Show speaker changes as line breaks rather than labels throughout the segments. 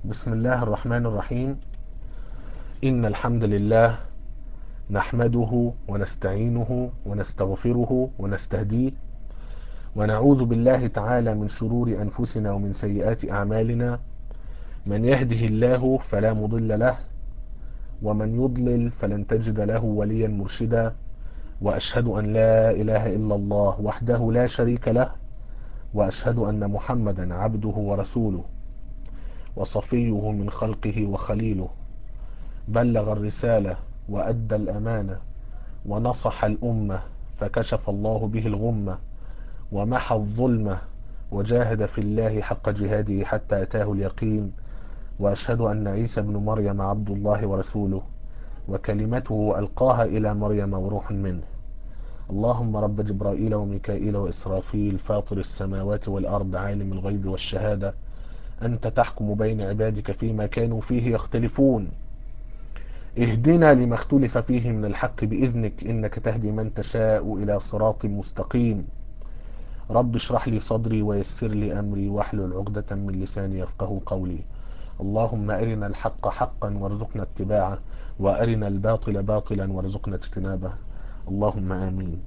بسم الله الرحمن الرحيم إن الحمد لله نحمده ونستعينه ونستغفره ونستهديه ونعوذ بالله تعالى من شرور أنفسنا ومن سيئات أعمالنا من يهده الله فلا مضل له ومن يضلل فلن تجد له وليا مرشدا وأشهد أن لا إله إلا الله وحده لا شريك له وأشهد أن محمدا عبده ورسوله وصفيه من خلقه وخليله بلغ الرسالة وأدى الأمانة ونصح الأمة فكشف الله به الغمة ومحى الظلمة وجاهد في الله حق جهاده حتى أتاه اليقين وأشهد أن عيسى بن مريم عبد الله ورسوله وكلمته ألقاها إلى مريم وروح منه اللهم رب جبرائيل وميكائيل وإسرافيل فاطر السماوات والأرض عالم الغيب والشهادة أنت تحكم بين عبادك فيما كانوا فيه يختلفون اهدنا لما اختلف فيه من الحق بإذنك إنك تهدي من تشاء إلى صراط مستقيم رب اشرح لي صدري ويسر لي أمري واحلل عقدة من لساني يفقه قولي اللهم أرنا الحق حقا وارزقنا اتباعه وأرنا الباطل باطلا وارزقنا اجتنابه اللهم آمين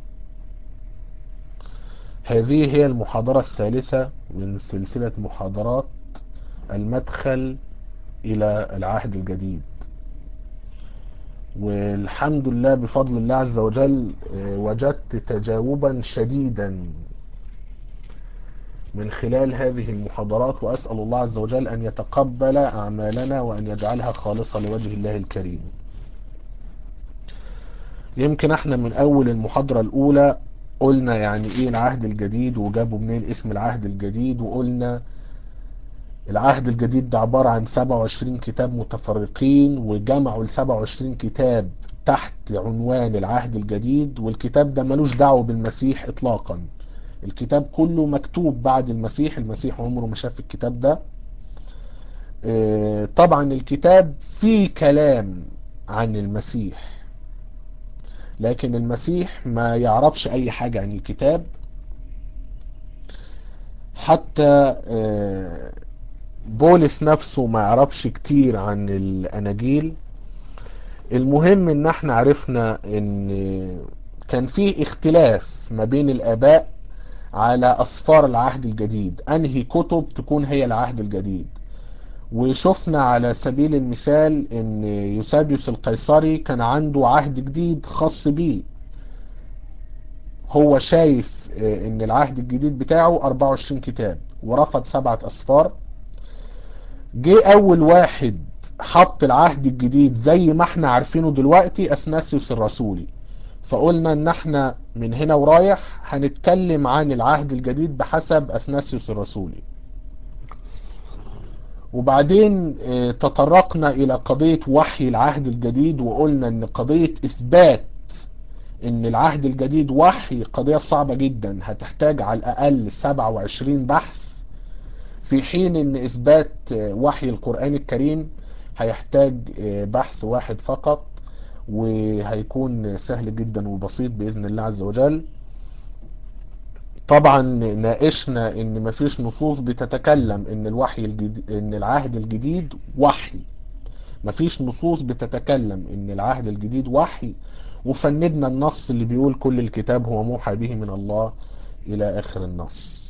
هذه هي المحاضرة الثالثة من سلسلة محاضرات المدخل إلى العهد الجديد والحمد لله بفضل الله عز وجل وجدت تجاوبا شديدا من خلال هذه المحاضرات وأسأل الله عز وجل أن يتقبل أعمالنا وأن يجعلها خالصة لوجه الله الكريم يمكن احنا من أول المحاضرة الأولى قلنا يعني ايه العهد الجديد وجابوا منين اسم العهد الجديد وقلنا العهد الجديد ده عبارة عن 27 كتاب متفرقين وجمعوا ال 27 كتاب تحت عنوان العهد الجديد والكتاب ده ملوش دعوة بالمسيح اطلاقا الكتاب كله مكتوب بعد المسيح المسيح عمره ما شاف الكتاب ده طبعا الكتاب فيه كلام عن المسيح لكن المسيح ما يعرفش اي حاجة عن الكتاب حتى بولس نفسه ما يعرفش كتير عن الاناجيل المهم ان احنا عرفنا ان كان في اختلاف ما بين الاباء على اصفار العهد الجديد انهي كتب تكون هي العهد الجديد وشفنا على سبيل المثال ان يوسابيوس القيصري كان عنده عهد جديد خاص بيه هو شايف ان العهد الجديد بتاعه 24 كتاب ورفض سبعة اصفار جه اول واحد حط العهد الجديد زي ما احنا عارفينه دلوقتي اثناسيوس الرسولي فقلنا ان احنا من هنا ورايح هنتكلم عن العهد الجديد بحسب اثناسيوس الرسولي وبعدين تطرقنا الى قضية وحي العهد الجديد وقلنا ان قضية اثبات ان العهد الجديد وحي قضية صعبة جدا هتحتاج على الاقل 27 بحث في حين ان اثبات وحي القرآن الكريم هيحتاج بحث واحد فقط وهيكون سهل جدا وبسيط بإذن الله عز وجل طبعا ناقشنا ان مفيش نصوص بتتكلم ان الوحي الجديد ان العهد الجديد وحي مفيش نصوص بتتكلم ان العهد الجديد وحي وفندنا النص اللي بيقول كل الكتاب هو موحى به من الله الى اخر النص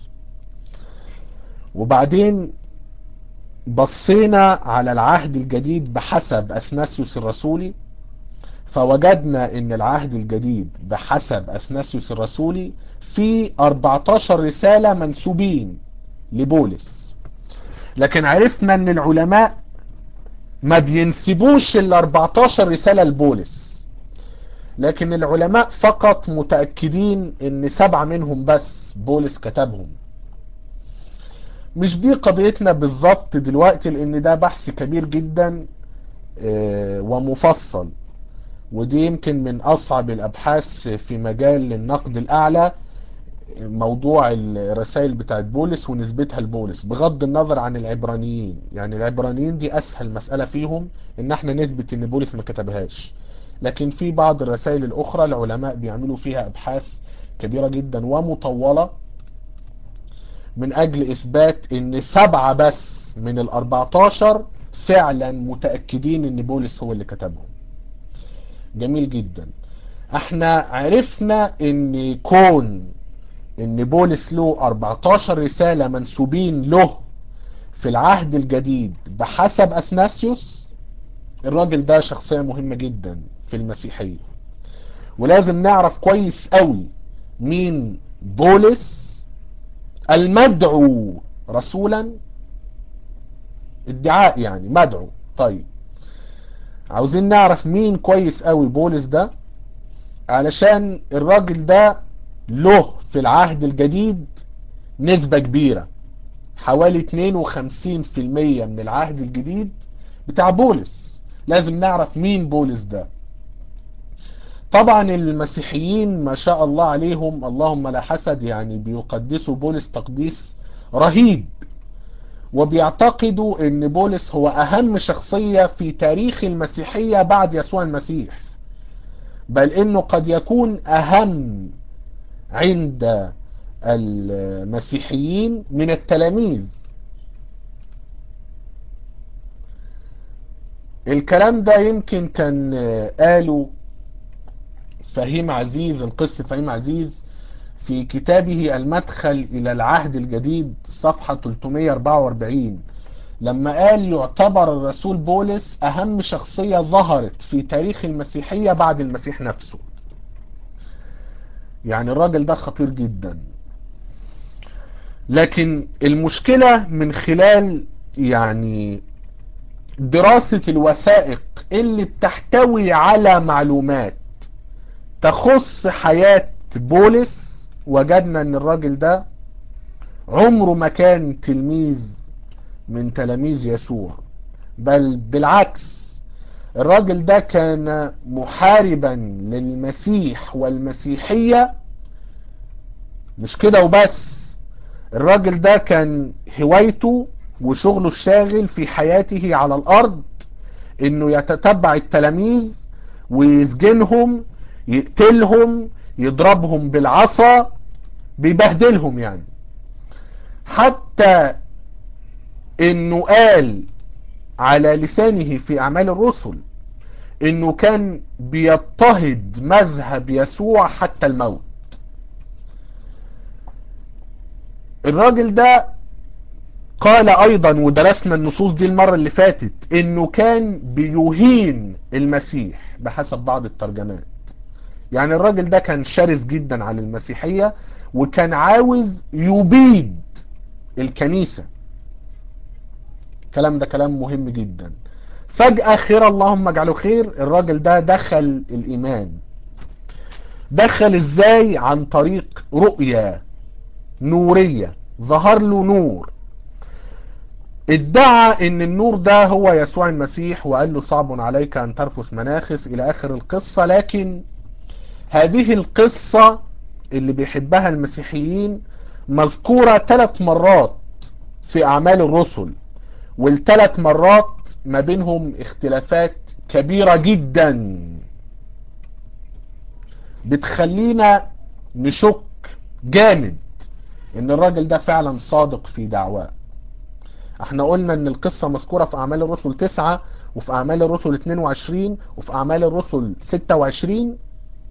وبعدين بصينا على العهد الجديد بحسب اثناسيوس الرسولي فوجدنا ان العهد الجديد بحسب اثناسيوس الرسولي في 14 رسالة منسوبين لبولس لكن عرفنا ان العلماء ما بينسبوش ال 14 رسالة لبولس لكن العلماء فقط متأكدين ان سبعة منهم بس بولس كتبهم مش دي قضيتنا بالظبط دلوقتي لان ده بحث كبير جدا ومفصل ودي يمكن من اصعب الابحاث في مجال النقد الاعلى موضوع الرسائل بتاعت بولس ونسبتها لبولس بغض النظر عن العبرانيين يعني العبرانيين دي اسهل مسألة فيهم ان احنا نثبت ان بولس ما كتبهاش لكن في بعض الرسائل الاخرى العلماء بيعملوا فيها ابحاث كبيرة جدا ومطولة من اجل اثبات ان سبعة بس من ال 14 فعلا متأكدين ان بولس هو اللي كتبهم جميل جدا احنا عرفنا ان كون ان بولس له 14 رسالة منسوبين له في العهد الجديد بحسب اثناسيوس الراجل ده شخصية مهمة جدا في المسيحية ولازم نعرف كويس قوي مين بولس المدعو رسولا ادعاء يعني مدعو طيب عاوزين نعرف مين كويس قوي بولس ده علشان الراجل ده له في العهد الجديد نسبة كبيرة حوالي 52% من العهد الجديد بتاع بولس لازم نعرف مين بولس ده طبعا المسيحيين ما شاء الله عليهم اللهم لا حسد يعني بيقدسوا بولس تقديس رهيب وبيعتقدوا ان بولس هو اهم شخصية في تاريخ المسيحية بعد يسوع المسيح بل انه قد يكون اهم عند المسيحيين من التلاميذ الكلام ده يمكن كان قاله فهيم عزيز القس فهيم عزيز في كتابه المدخل إلى العهد الجديد صفحة 344 لما قال يعتبر الرسول بولس أهم شخصية ظهرت في تاريخ المسيحية بعد المسيح نفسه يعني الراجل ده خطير جدا لكن المشكلة من خلال يعني دراسة الوثائق اللي بتحتوي على معلومات تخص حياة بولس وجدنا ان الراجل ده عمره ما كان تلميذ من تلاميذ يسوع بل بالعكس الراجل ده كان محاربا للمسيح والمسيحية مش كده وبس الراجل ده كان هوايته وشغله الشاغل في حياته على الارض انه يتتبع التلاميذ ويسجنهم يقتلهم يضربهم بالعصا بيبهدلهم يعني حتى انه قال على لسانه في اعمال الرسل انه كان بيضطهد مذهب يسوع حتى الموت الراجل ده قال ايضا ودرسنا النصوص دي المرة اللي فاتت انه كان بيهين المسيح بحسب بعض الترجمات يعني الراجل ده كان شرس جدا على المسيحية وكان عاوز يبيد الكنيسة الكلام ده كلام مهم جدا فجأة خير اللهم اجعله خير الراجل ده دخل الإيمان دخل ازاي عن طريق رؤية نورية ظهر له نور ادعى ان النور ده هو يسوع المسيح وقال له صعب عليك ان ترفس مناخس الى اخر القصة لكن هذه القصة اللي بيحبها المسيحيين مذكورة ثلاث مرات في اعمال الرسل والثلاث مرات ما بينهم اختلافات كبيرة جدا بتخلينا نشك جامد ان الراجل ده فعلا صادق في دعواه احنا قلنا ان القصة مذكورة في اعمال الرسل 9 وفي اعمال الرسل 22 وفي اعمال الرسل 26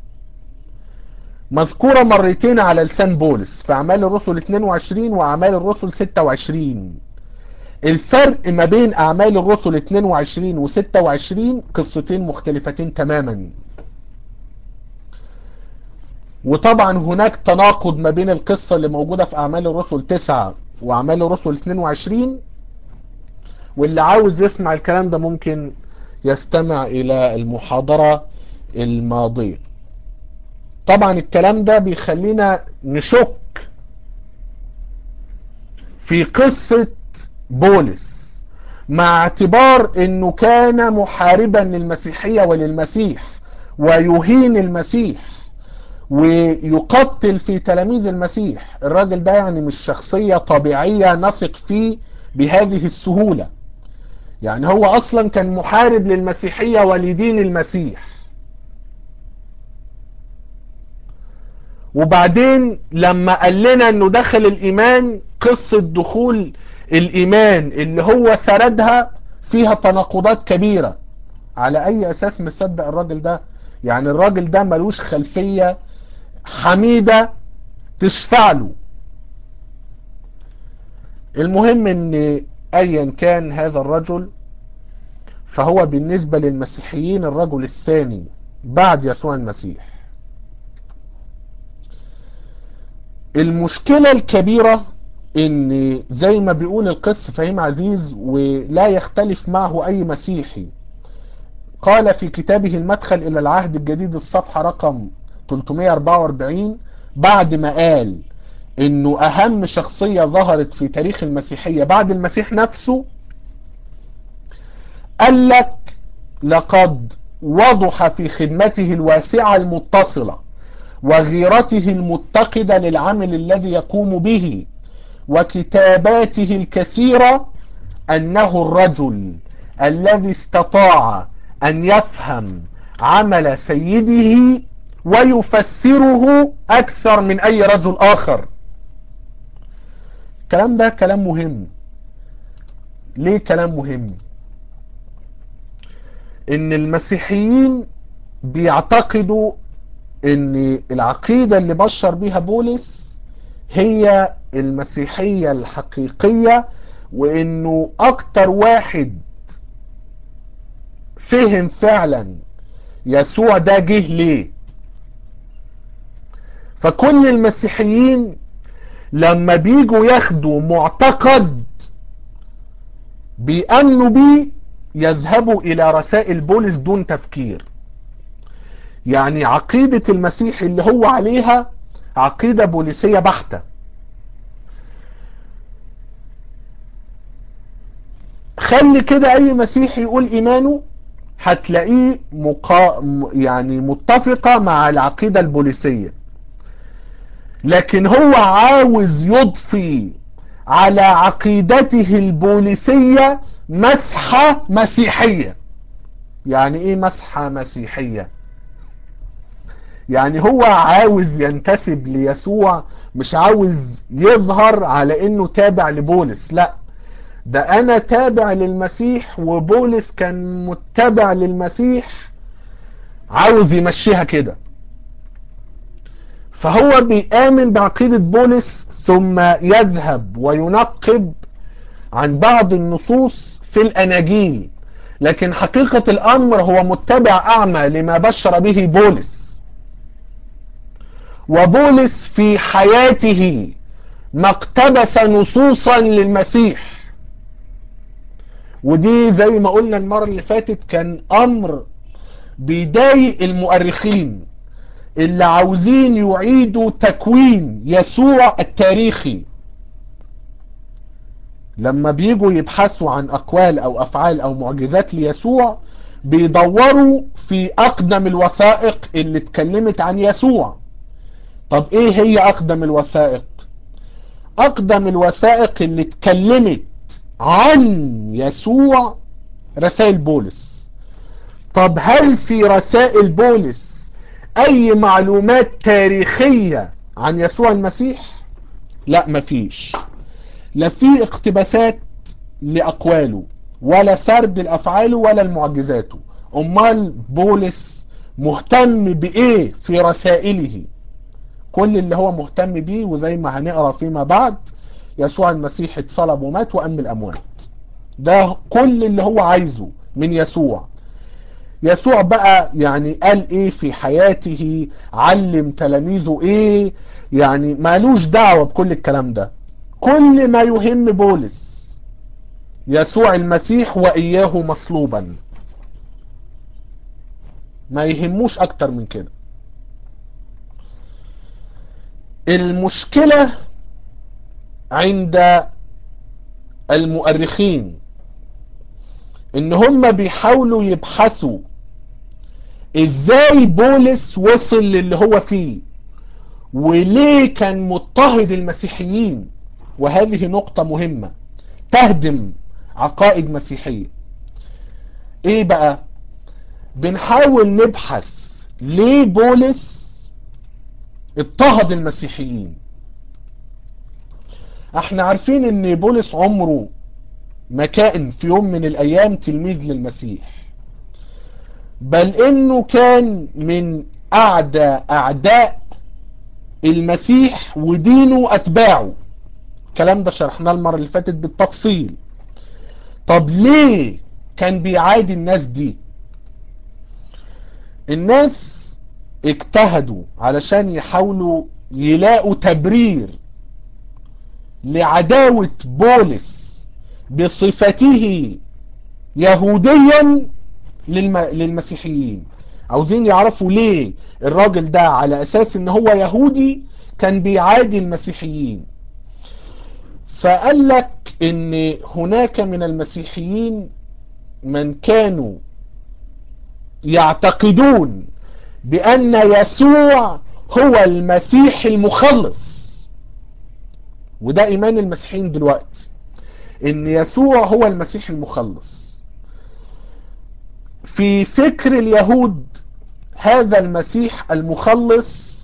مذكورة مرتين على لسان بولس في اعمال الرسل 22 واعمال الرسل 26 الفرق ما بين اعمال الرسل 22 و 26 قصتين مختلفتين تماما وطبعا هناك تناقض ما بين القصة اللي موجودة في اعمال الرسل 9 واعمال الرسل 22 واللي عاوز يسمع الكلام ده ممكن يستمع الى المحاضرة الماضية طبعا الكلام ده بيخلينا نشك في قصة بولس مع اعتبار انه كان محاربا للمسيحية وللمسيح ويهين المسيح ويقتل في تلاميذ المسيح الراجل ده يعني مش شخصية طبيعية نثق فيه بهذه السهولة يعني هو اصلا كان محارب للمسيحية ولدين المسيح وبعدين لما قال لنا انه دخل الايمان قصة دخول الايمان اللي هو سردها فيها تناقضات كبيرة على اي اساس مصدق الراجل ده يعني الراجل ده ملوش خلفية حميدة تشفع له المهم ان ايا كان هذا الرجل فهو بالنسبة للمسيحيين الرجل الثاني بعد يسوع المسيح المشكلة الكبيرة ان زي ما بيقول القس فهيم عزيز ولا يختلف معه اي مسيحي قال في كتابه المدخل الى العهد الجديد الصفحة رقم 344 بعد ما قال انه اهم شخصية ظهرت في تاريخ المسيحية بعد المسيح نفسه قال لك لقد وضح في خدمته الواسعة المتصلة وغيرته المتقدة للعمل الذي يقوم به وكتاباته الكثيرة أنه الرجل الذي استطاع أن يفهم عمل سيده ويفسره أكثر من أي رجل آخر الكلام ده كلام مهم ليه كلام مهم ان المسيحيين بيعتقدوا ان العقيدة اللي بشر بيها بولس هي المسيحية الحقيقية وانه اكتر واحد فهم فعلا يسوع ده جه ليه فكل المسيحيين لما بيجوا ياخدوا معتقد بيأمنوا بيه يذهبوا الى رسائل بولس دون تفكير يعني عقيدة المسيح اللي هو عليها عقيدة بوليسية بحتة خلي كده اي مسيحي يقول ايمانه هتلاقيه مقا... يعني متفقة مع العقيدة البوليسية لكن هو عاوز يضفي على عقيدته البوليسية مسحة مسيحية يعني ايه مسحة مسيحية يعني هو عاوز ينتسب ليسوع مش عاوز يظهر على انه تابع لبولس لا ده انا تابع للمسيح وبولس كان متبع للمسيح عاوز يمشيها كده فهو بيآمن بعقيدة بولس ثم يذهب وينقب عن بعض النصوص في الأناجيل لكن حقيقة الأمر هو متبع أعمى لما بشر به بولس وبولس في حياته ما اقتبس نصوصا للمسيح ودي زي ما قلنا المرة اللي فاتت كان أمر بيضايق المؤرخين اللي عاوزين يعيدوا تكوين يسوع التاريخي لما بيجوا يبحثوا عن أقوال أو أفعال أو معجزات ليسوع بيدوروا في أقدم الوثائق اللي اتكلمت عن يسوع طب إيه هي أقدم الوثائق أقدم الوثائق اللي اتكلمت عن يسوع رسائل بولس طب هل في رسائل بولس اي معلومات تاريخية عن يسوع المسيح لا مفيش لا في اقتباسات لاقواله ولا سرد لافعاله ولا لمعجزاته امال بولس مهتم بايه في رسائله كل اللي هو مهتم بيه وزي ما هنقرا فيما بعد يسوع المسيح اتصلب ومات وأم الأموات ده كل اللي هو عايزه من يسوع يسوع بقى يعني قال ايه في حياته علم تلاميذه ايه يعني مالوش دعوة بكل الكلام ده كل ما يهم بولس يسوع المسيح وإياه مصلوبا ما يهموش اكتر من كده المشكلة عند المؤرخين ان هم بيحاولوا يبحثوا ازاي بولس وصل للي هو فيه وليه كان مضطهد المسيحيين وهذه نقطة مهمة تهدم عقائد مسيحية ايه بقى بنحاول نبحث ليه بولس اضطهد المسيحيين احنا عارفين ان بولس عمره ما كان في يوم من الايام تلميذ للمسيح بل انه كان من اعدى اعداء المسيح ودينه اتباعه الكلام ده شرحناه المرة اللي فاتت بالتفصيل طب ليه كان بيعادي الناس دي الناس اجتهدوا علشان يحاولوا يلاقوا تبرير لعداوة بولس بصفته يهوديا للم... للمسيحيين عاوزين يعرفوا ليه الراجل ده على اساس ان هو يهودي كان بيعادي المسيحيين فقال لك ان هناك من المسيحيين من كانوا يعتقدون بان يسوع هو المسيح المخلص وده ايمان المسيحيين دلوقتي ان يسوع هو المسيح المخلص في فكر اليهود هذا المسيح المخلص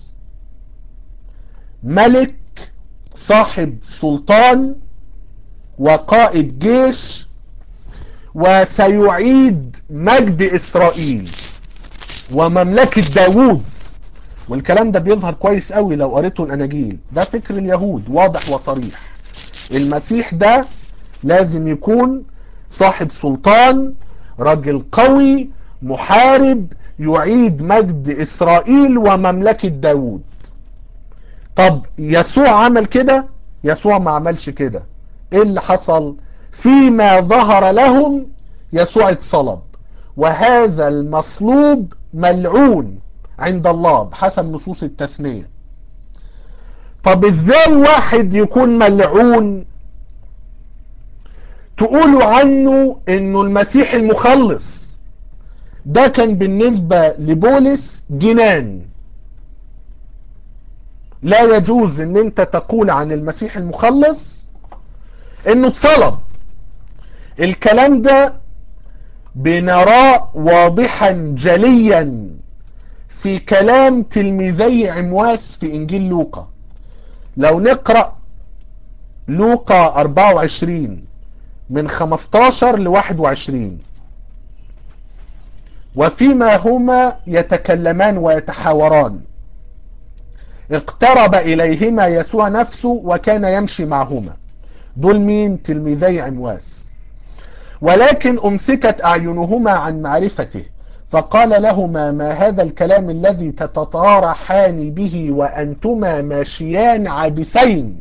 ملك صاحب سلطان وقائد جيش وسيعيد مجد اسرائيل ومملكة داوود والكلام ده بيظهر كويس قوي لو قريته الاناجيل ده فكر اليهود واضح وصريح المسيح ده لازم يكون صاحب سلطان راجل قوي محارب يعيد مجد اسرائيل ومملكة داوود طب يسوع عمل كده يسوع ما عملش كده ايه اللي حصل فيما ظهر لهم يسوع اتصلب وهذا المصلوب ملعون عند الله بحسب نصوص التثنية طب ازاي واحد يكون ملعون تقولوا عنه انه المسيح المخلص ده كان بالنسبة لبولس جنان لا يجوز ان انت تقول عن المسيح المخلص انه اتصلب الكلام ده بنراه واضحا جليا في كلام تلميذي عمواس في انجيل لوقا لو نقرأ لوقا 24 من 15 ل 21 وفيما هما يتكلمان ويتحاوران اقترب إليهما يسوع نفسه وكان يمشي معهما دول مين تلميذي عمواس ولكن أمسكت أعينهما عن معرفته فقال لهما ما هذا الكلام الذي تتطارحان به وأنتما ماشيان عابسين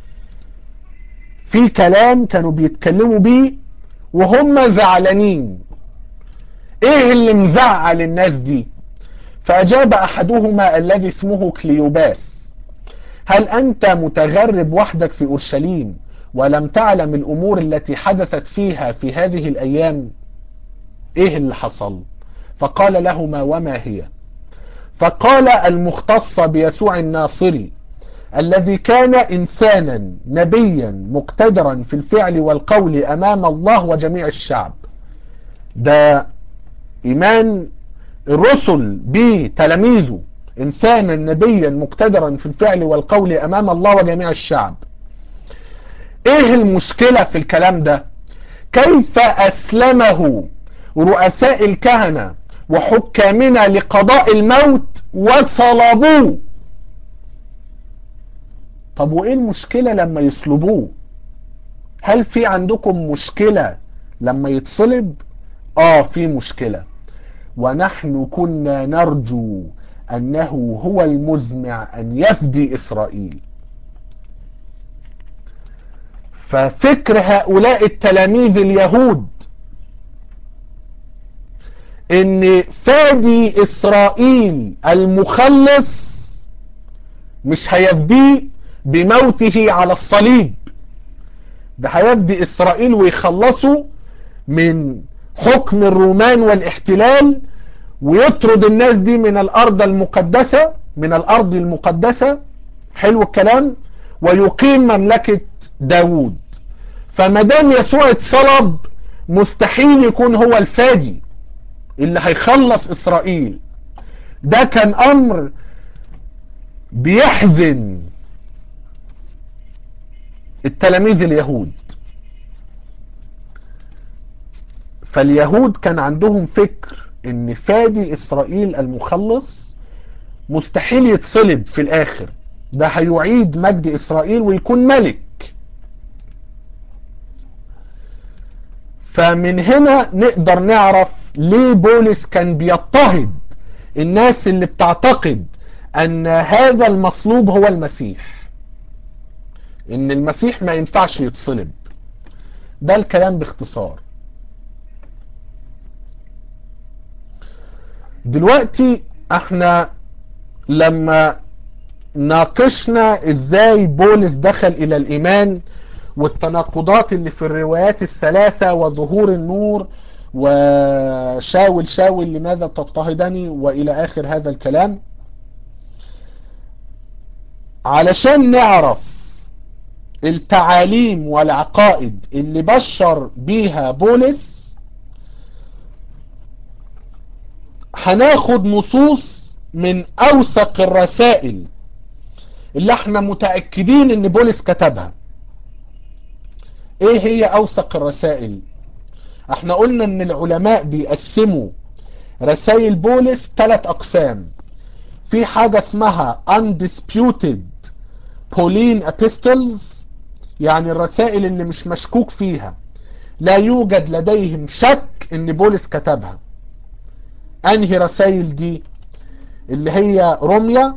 في كلام كانوا بيتكلموا بيه وهم زعلانين ايه اللي مزعل الناس دي فأجاب أحدهما الذي اسمه كليوباس هل أنت متغرب وحدك في أورشليم ولم تعلم الأمور التي حدثت فيها في هذه الأيام إيه اللي حصل فقال لهما وما هي فقال المختص بيسوع الناصري الذي كان إنسانا نبيا مقتدرا في الفعل والقول أمام الله وجميع الشعب ده إيمان الرسل بتلاميذه إنسانا نبيا مقتدرا في الفعل والقول أمام الله وجميع الشعب إيه المشكلة في الكلام ده كيف أسلمه رؤساء الكهنة وحكامنا لقضاء الموت وصلبوه طب وإيه المشكلة لما يصلبوه هل في عندكم مشكلة لما يتصلب آه في مشكلة ونحن كنا نرجو أنه هو المزمع أن يفدي إسرائيل ففكر هؤلاء التلاميذ اليهود ان فادي اسرائيل المخلص مش هيفديه بموته على الصليب ده هيفدي اسرائيل ويخلصوا من حكم الرومان والاحتلال ويطرد الناس دي من الارض المقدسة من الارض المقدسة حلو الكلام ويقيم مملكة داوود فمدام يسوع اتصلب مستحيل يكون هو الفادي اللي هيخلص اسرائيل ده كان امر بيحزن التلاميذ اليهود فاليهود كان عندهم فكر ان فادي اسرائيل المخلص مستحيل يتصلب في الاخر ده هيعيد مجد اسرائيل ويكون ملك فمن هنا نقدر نعرف ليه بولس كان بيضطهد الناس اللي بتعتقد ان هذا المصلوب هو المسيح ان المسيح ما ينفعش يتصلب ده الكلام باختصار دلوقتي احنا لما ناقشنا ازاي بولس دخل الى الايمان والتناقضات اللي في الروايات الثلاثة وظهور النور وشاول شاول لماذا تضطهدني والى اخر هذا الكلام علشان نعرف التعاليم والعقائد اللي بشر بيها بولس هناخد نصوص من اوثق الرسائل اللي احنا متأكدين ان بولس كتبها ايه هي اوثق الرسائل احنا قلنا ان العلماء بيقسموا رسائل بولس ثلاث اقسام في حاجة اسمها undisputed Pauline epistles يعني الرسائل اللي مش مشكوك فيها لا يوجد لديهم شك ان بولس كتبها انهي رسائل دي اللي هي روميا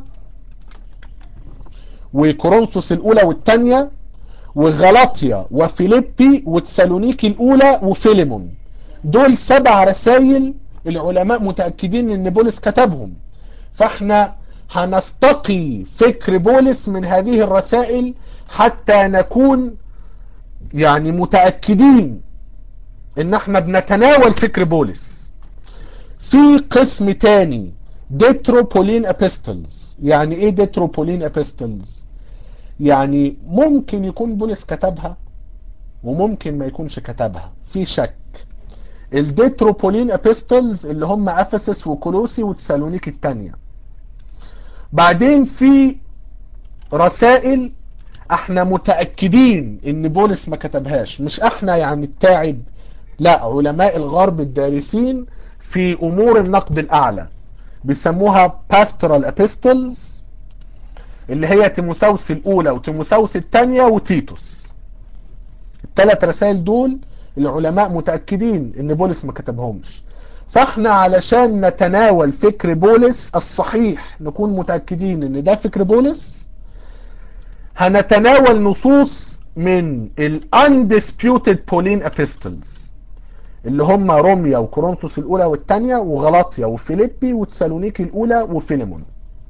وكورنثوس الاولى والثانيه وغلاطيا وفيليبي وتسالونيكي الاولى وفيليمون دول سبع رسائل العلماء متاكدين ان بولس كتبهم فاحنا هنستقي فكر بولس من هذه الرسائل حتى نكون يعني متاكدين ان احنا بنتناول فكر بولس في قسم تاني ديتروبولين ابيستلز يعني ايه ديتروبولين ابيستلز يعني ممكن يكون بولس كتبها وممكن ما يكونش كتبها في شك الديتروبولين ابيستلز اللي هم افسس وكولوسي وتسالونيك الثانيه بعدين في رسائل احنا متاكدين ان بولس ما كتبهاش مش احنا يعني التاعب لا علماء الغرب الدارسين في امور النقد الاعلى بيسموها pastoral epistles اللي هي تيموثاوس الاولى وتيموثاوس الثانيه وتيتوس الثلاث رسائل دول العلماء متاكدين ان بولس ما كتبهمش فاحنا علشان نتناول فكر بولس الصحيح نكون متاكدين ان ده فكر بولس هنتناول نصوص من ال undisputed Pauline epistles اللي هم روميا وكورنثوس الاولى والثانيه وغلاطيا وفيليبي وتسالونيكي الاولى وفيليمون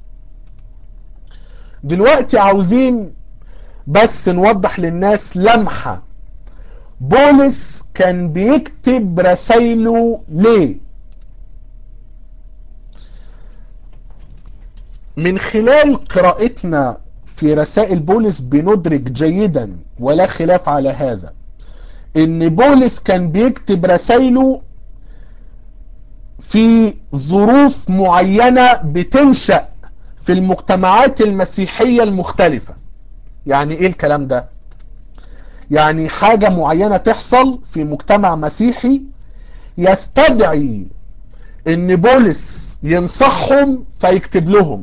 دلوقتي عاوزين بس نوضح للناس لمحة بولس كان بيكتب رسايله ليه من خلال قراءتنا في رسائل بولس بندرك جيدا ولا خلاف على هذا ان بولس كان بيكتب رسايله في ظروف معينة بتنشأ في المجتمعات المسيحية المختلفة يعني ايه الكلام ده يعني حاجة معينة تحصل في مجتمع مسيحي يستدعي ان بولس ينصحهم فيكتب لهم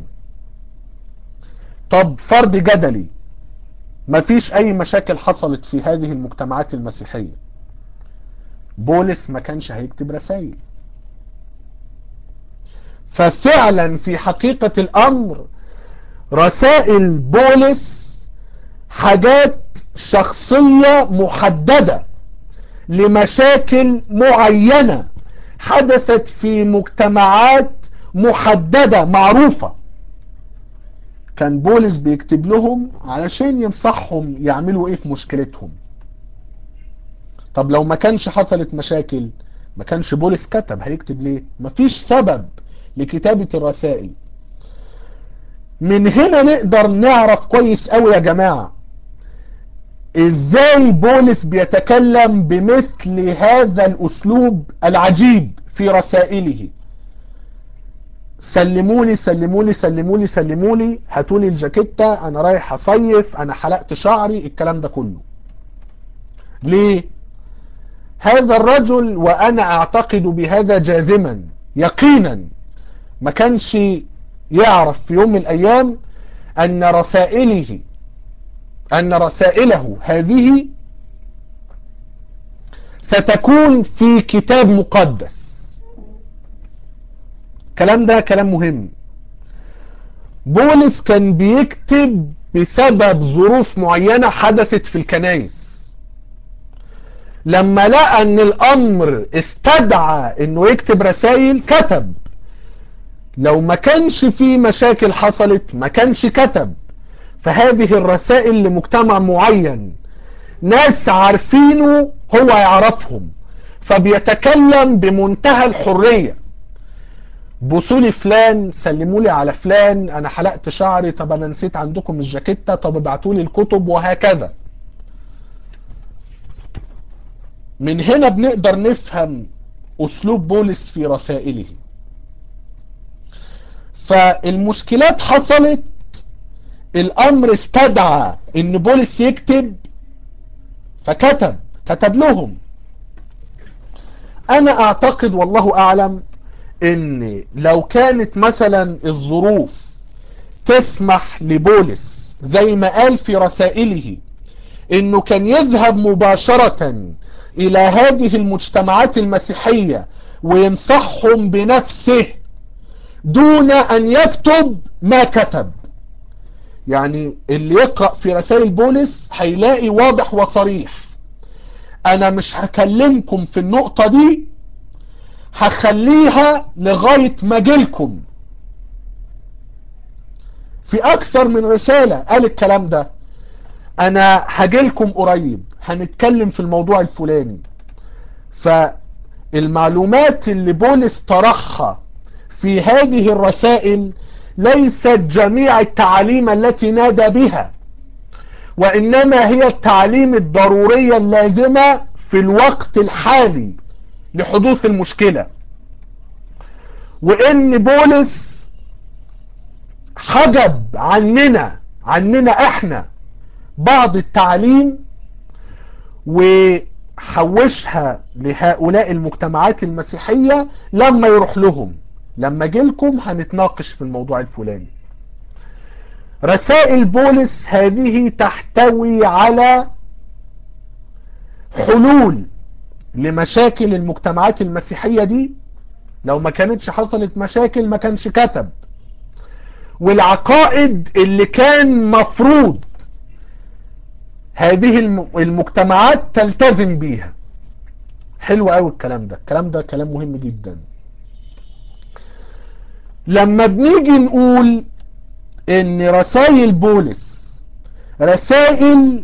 طب فرض جدلي مفيش اي مشاكل حصلت في هذه المجتمعات المسيحية بولس ما كانش هيكتب رسائل ففعلا في حقيقة الامر رسائل بولس حاجات شخصية محددة لمشاكل معينة حدثت في مجتمعات محددة معروفة كان بولس بيكتب لهم علشان ينصحهم يعملوا ايه في مشكلتهم طب لو ما كانش حصلت مشاكل ما كانش بولس كتب هيكتب ليه مفيش سبب لكتابة الرسائل من هنا نقدر نعرف كويس قوي يا جماعة ازاي بولس بيتكلم بمثل هذا الاسلوب العجيب في رسائله سلمولي سلمولي سلمولي سلمولي هاتولي الجاكيتة انا رايح اصيف انا حلقت شعري الكلام ده كله ليه هذا الرجل وانا اعتقد بهذا جازما يقينا ما كانش يعرف في يوم من الايام ان رسائله ان رسائله هذه ستكون في كتاب مقدس الكلام ده كلام مهم بولس كان بيكتب بسبب ظروف معينة حدثت في الكنايس لما لقى ان الامر استدعى انه يكتب رسائل كتب لو ما كانش في مشاكل حصلت ما كانش كتب فهذه الرسائل لمجتمع معين ناس عارفينه هو يعرفهم فبيتكلم بمنتهى الحرية بوصولي فلان سلمولي على فلان انا حلقت شعري طب انا نسيت عندكم الجاكيتة طب ابعتولي الكتب وهكذا من هنا بنقدر نفهم اسلوب بولس في رسائله فالمشكلات حصلت الامر استدعى ان بولس يكتب فكتب كتب لهم انا اعتقد والله اعلم ان لو كانت مثلا الظروف تسمح لبولس زي ما قال في رسائله انه كان يذهب مباشرة الى هذه المجتمعات المسيحية وينصحهم بنفسه دون ان يكتب ما كتب يعني اللي يقرأ في رسائل بولس هيلاقي واضح وصريح انا مش هكلمكم في النقطة دي هخليها لغاية ما جيلكم في اكثر من رسالة قال الكلام ده انا هجيلكم قريب هنتكلم في الموضوع الفلاني فالمعلومات اللي بولس طرحها في هذه الرسائل ليست جميع التعاليم التي نادى بها وإنما هي التعليم الضرورية اللازمة في الوقت الحالي لحدوث المشكلة وإن بولس حجب عننا عننا احنا بعض التعليم وحوشها لهؤلاء المجتمعات المسيحية لما يروح لهم لما جيلكم هنتناقش في الموضوع الفلاني رسائل بولس هذه تحتوي على حلول لمشاكل المجتمعات المسيحية دي لو ما كانتش حصلت مشاكل ما كانش كتب والعقائد اللي كان مفروض هذه المجتمعات تلتزم بيها حلو قوي الكلام ده الكلام ده كلام مهم جدا لما بنيجي نقول ان رسائل بولس رسائل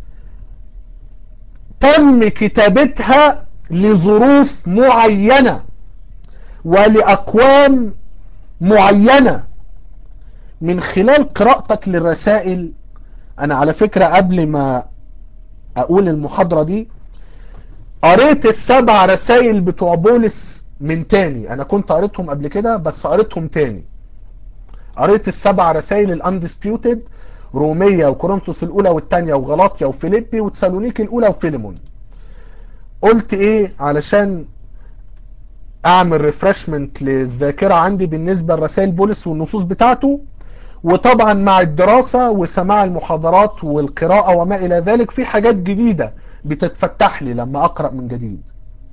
تم كتابتها لظروف معينة ولأقوام معينة من خلال قراءتك للرسائل انا على فكرة قبل ما اقول المحاضرة دي قريت السبع رسائل بتوع بولس من تاني انا كنت قريتهم قبل كده بس قريتهم تاني قريت السبع رسائل الاندسبيوتد رومية وكورنثوس الاولى والتانية وغلاطيا وفيليبي وتسالونيكي الاولى وفيليمون قلت ايه علشان اعمل ريفرشمنت للذاكرة عندي بالنسبة لرسائل بولس والنصوص بتاعته وطبعا مع الدراسة وسماع المحاضرات والقراءة وما الى ذلك في حاجات جديدة بتتفتح لي لما اقرأ من جديد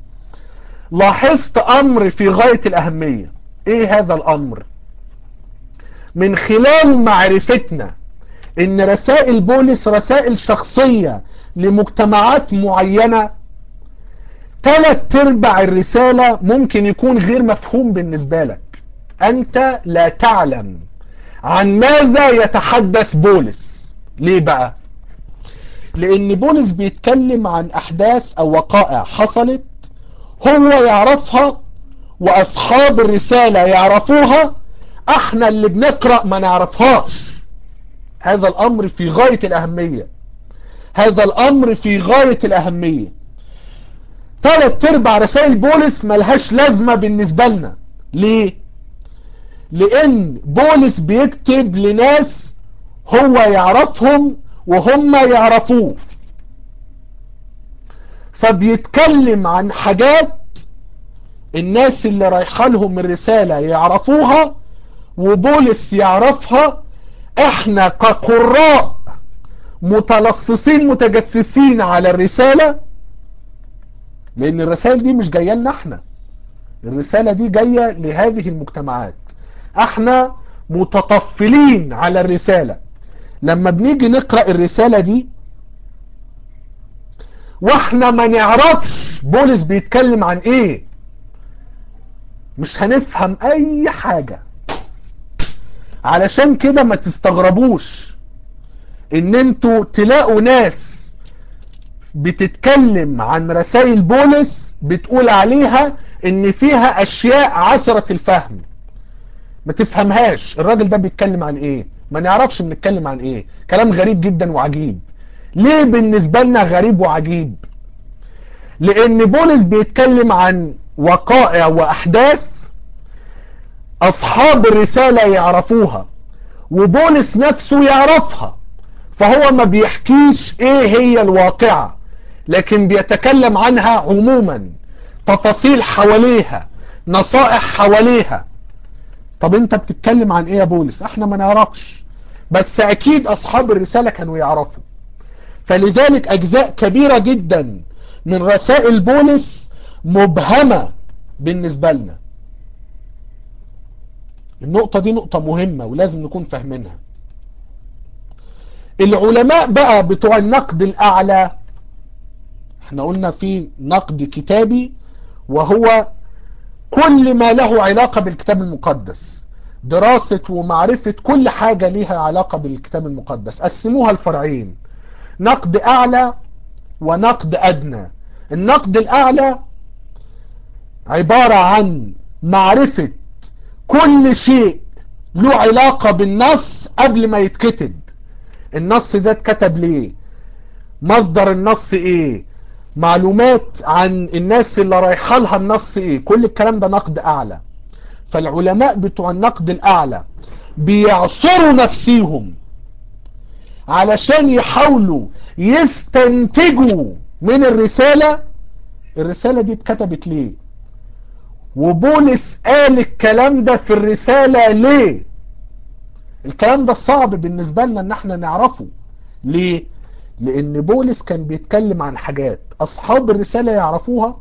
لاحظت امر في غاية الاهمية ايه هذا الامر من خلال معرفتنا ان رسائل بولس رسائل شخصية لمجتمعات معينة ثلاث ارباع الرسالة ممكن يكون غير مفهوم بالنسبة لك انت لا تعلم عن ماذا يتحدث بولس ليه بقى لان بولس بيتكلم عن احداث او وقائع حصلت هو يعرفها واصحاب الرسالة يعرفوها احنا اللي بنقرأ ما نعرفهاش هذا الامر في غاية الاهمية هذا الامر في غاية الاهمية ثلاث ارباع رسائل بولس ملهاش لازمة بالنسبة لنا ليه لان بولس بيكتب لناس هو يعرفهم وهم يعرفوه فبيتكلم عن حاجات الناس اللي رايحه لهم الرسالة يعرفوها وبولس يعرفها احنا كقراء متلصصين متجسسين على الرسالة لان الرسائل دي مش جايه لنا احنا الرسالة دي جاية لهذه المجتمعات احنا متطفلين على الرسالة لما بنيجي نقرأ الرسالة دي واحنا ما نعرفش بولس بيتكلم عن ايه مش هنفهم اي حاجة علشان كده ما تستغربوش ان انتوا تلاقوا ناس بتتكلم عن رسائل بولس بتقول عليها ان فيها اشياء عسرة الفهم ما تفهمهاش الراجل ده بيتكلم عن ايه ما نعرفش بنتكلم عن ايه كلام غريب جدا وعجيب ليه بالنسبة لنا غريب وعجيب لان بولس بيتكلم عن وقائع واحداث اصحاب الرسالة يعرفوها وبولس نفسه يعرفها فهو ما بيحكيش ايه هي الواقعة لكن بيتكلم عنها عموما تفاصيل حواليها نصائح حواليها طب انت بتتكلم عن ايه يا بولس احنا ما نعرفش بس اكيد اصحاب الرسالة كانوا يعرفوا فلذلك اجزاء كبيرة جدا من رسائل بولس مبهمة بالنسبة لنا النقطة دي نقطة مهمة ولازم نكون فاهمينها العلماء بقى بتوع النقد الاعلى احنا قلنا في نقد كتابي وهو كل ما له علاقة بالكتاب المقدس دراسة ومعرفة كل حاجة ليها علاقة بالكتاب المقدس قسموها الفرعين نقد اعلى ونقد ادنى النقد الاعلى عبارة عن معرفة كل شيء له علاقة بالنص قبل ما يتكتب النص ده اتكتب ليه مصدر النص ايه معلومات عن الناس اللي رايحه لها النص ايه كل الكلام ده نقد اعلى فالعلماء بتوع النقد الاعلى بيعصروا نفسيهم علشان يحاولوا يستنتجوا من الرسالة الرسالة دي اتكتبت ليه وبولس قال الكلام ده في الرسالة ليه الكلام ده صعب بالنسبة لنا ان احنا نعرفه ليه لان بولس كان بيتكلم عن حاجات اصحاب الرسالة يعرفوها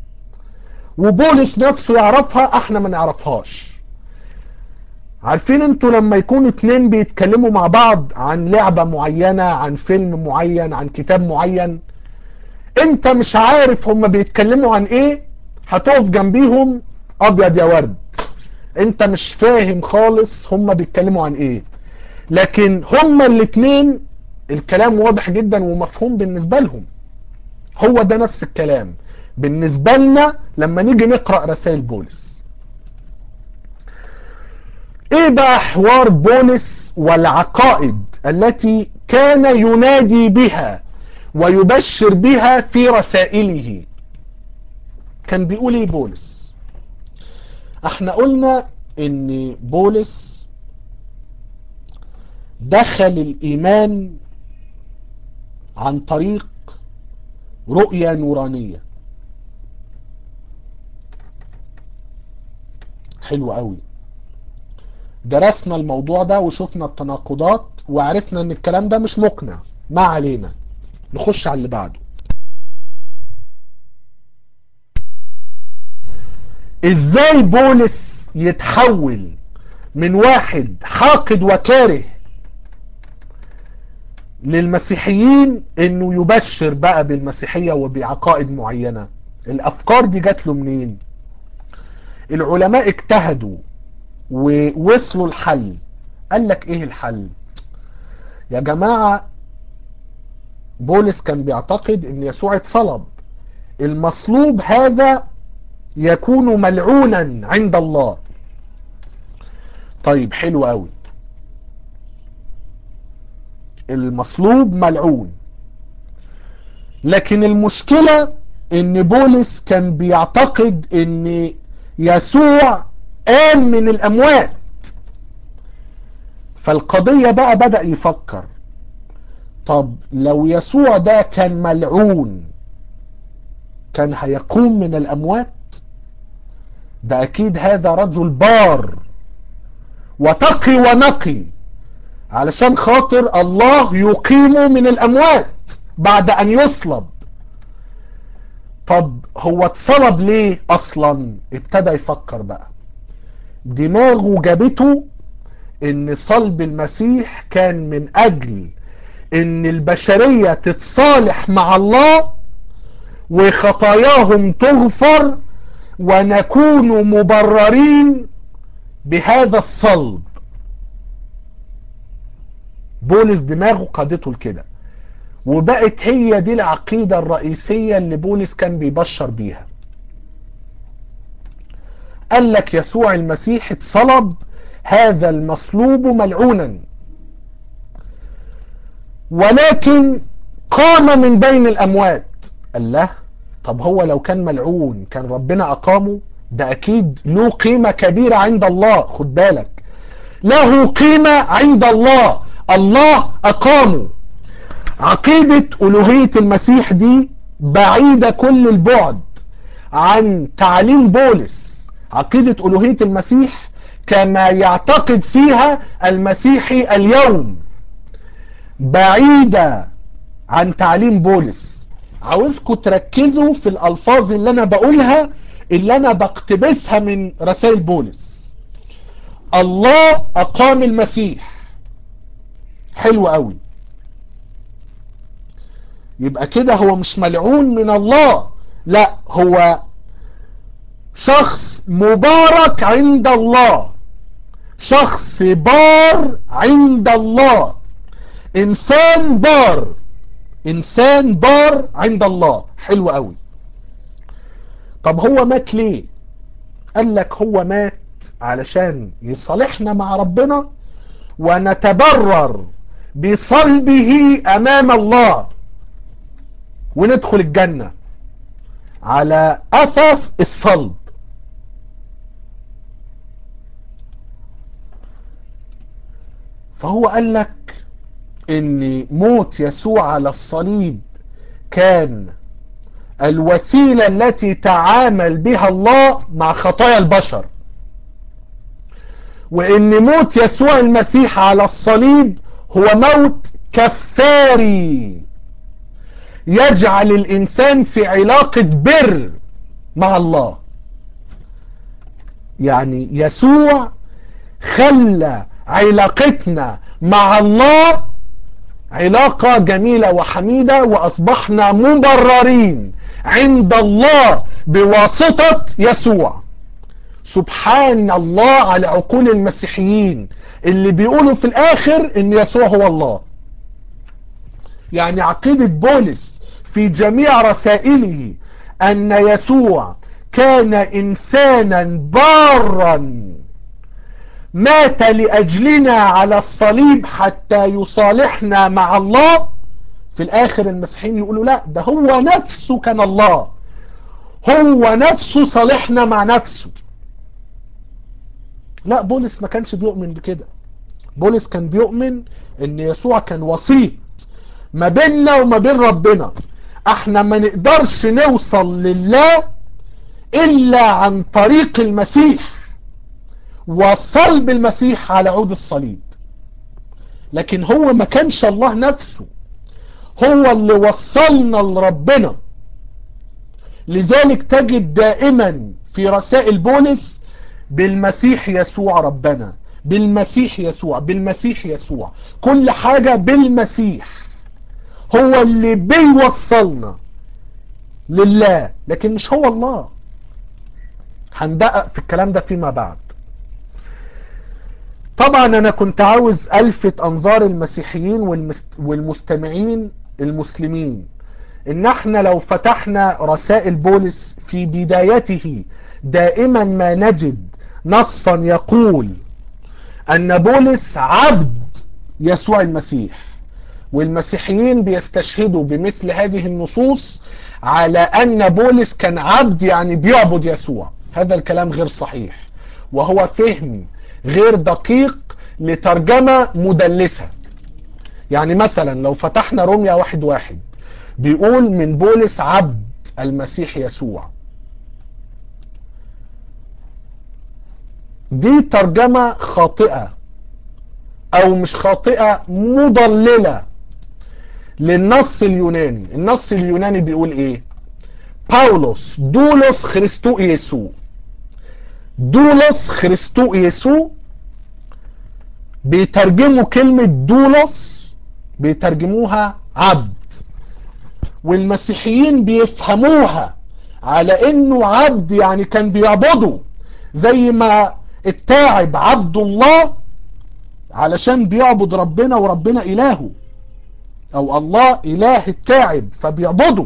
وبولس نفسه يعرفها احنا ما نعرفهاش عارفين انتوا لما يكونوا اتنين بيتكلموا مع بعض عن لعبة معينة عن فيلم معين عن كتاب معين انت مش عارف هم بيتكلموا عن ايه هتقف جنبيهم ابيض يا ورد انت مش فاهم خالص هم بيتكلموا عن ايه لكن هما الاتنين الكلام واضح جدا ومفهوم بالنسبة لهم هو ده نفس الكلام بالنسبة لنا لما نيجي نقرأ رسائل بولس ايه بقى حوار بولس والعقائد التي كان ينادي بها ويبشر بها في رسائله كان بيقول ايه بولس احنا قلنا ان بولس دخل الايمان عن طريق رؤية نورانية حلو قوي درسنا الموضوع ده وشفنا التناقضات وعرفنا ان الكلام ده مش مقنع ما علينا نخش على اللي بعده ازاي بولس يتحول من واحد حاقد وكاره للمسيحيين انه يبشر بقى بالمسيحية وبعقائد معينة الافكار دي جات له منين العلماء اجتهدوا ووصلوا الحل قال لك ايه الحل يا جماعة بولس كان بيعتقد ان يسوع اتصلب المصلوب هذا يكون ملعونا عند الله طيب حلو قوي المصلوب ملعون لكن المشكلة ان بولس كان بيعتقد ان يسوع قام من الاموات فالقضية بقى بدأ يفكر طب لو يسوع ده كان ملعون كان هيقوم من الأموات ده أكيد هذا رجل بار وتقي ونقي علشان خاطر الله يقيمه من الأموات بعد أن يصلب طب هو اتصلب ليه أصلا ابتدى يفكر بقى دماغه جابته ان صلب المسيح كان من اجل ان البشرية تتصالح مع الله وخطاياهم تغفر ونكون مبررين بهذا الصلب بولس دماغه قادته لكده وبقت هي دي العقيدة الرئيسية اللي بولس كان بيبشر بيها قال لك يسوع المسيح اتصلب هذا المصلوب ملعونا ولكن قام من بين الأموات قال له طب هو لو كان ملعون كان ربنا أقامه ده أكيد له قيمة كبيرة عند الله خد بالك له قيمة عند الله الله أقامه عقيدة ألوهية المسيح دي بعيدة كل البعد عن تعليم بولس عقيدة ألوهية المسيح كما يعتقد فيها المسيحي اليوم بعيدة عن تعليم بولس عاوزكم تركزوا في الألفاظ اللي أنا بقولها اللي أنا بقتبسها من رسائل بولس الله أقام المسيح حلو قوي يبقى كده هو مش ملعون من الله لا هو شخص مبارك عند الله شخص بار عند الله انسان بار انسان بار عند الله حلو قوي طب هو مات ليه قال لك هو مات علشان يصالحنا مع ربنا ونتبرر بصلبه امام الله وندخل الجنة على اساس الصلب فهو قال لك ان موت يسوع على الصليب كان الوسيلة التي تعامل بها الله مع خطايا البشر وان موت يسوع المسيح على الصليب هو موت كفاري يجعل الانسان في علاقة بر مع الله يعني يسوع خلى علاقتنا مع الله علاقة جميلة وحميدة واصبحنا مبررين عند الله بواسطة يسوع سبحان الله على عقول المسيحيين اللي بيقولوا في الاخر ان يسوع هو الله يعني عقيدة بولس في جميع رسائله ان يسوع كان انسانا بارا مات لاجلنا على الصليب حتى يصالحنا مع الله في الاخر المسيحيين يقولوا لا ده هو نفسه كان الله هو نفسه صالحنا مع نفسه لا بولس ما كانش بيؤمن بكده بولس كان بيؤمن ان يسوع كان وسيط ما بيننا وما بين ربنا احنا ما نقدرش نوصل لله الا عن طريق المسيح وصلب المسيح على عود الصليب لكن هو ما كانش الله نفسه هو اللي وصلنا لربنا لذلك تجد دائما في رسائل بولس بالمسيح يسوع ربنا بالمسيح يسوع بالمسيح يسوع كل حاجة بالمسيح هو اللي بيوصلنا لله لكن مش هو الله هندقق في الكلام ده فيما بعد طبعا انا كنت عاوز الفت انظار المسيحيين والمستمعين المسلمين ان احنا لو فتحنا رسائل بولس في بدايته دائما ما نجد نصا يقول ان بولس عبد يسوع المسيح والمسيحيين بيستشهدوا بمثل هذه النصوص على ان بولس كان عبد يعني بيعبد يسوع هذا الكلام غير صحيح وهو فهم غير دقيق لترجمة مدلسة يعني مثلا لو فتحنا روميا واحد واحد بيقول من بولس عبد المسيح يسوع دي ترجمة خاطئة او مش خاطئة مضللة للنص اليوناني النص اليوناني بيقول ايه باولوس دولوس خريستو يسوع دولوس خريستو يسوع بيترجموا كلمة دولوس بيترجموها عبد والمسيحيين بيفهموها على انه عبد يعني كان بيعبده زي ما التاعب عبد الله علشان بيعبد ربنا وربنا الهه او الله اله التاعب فبيعبده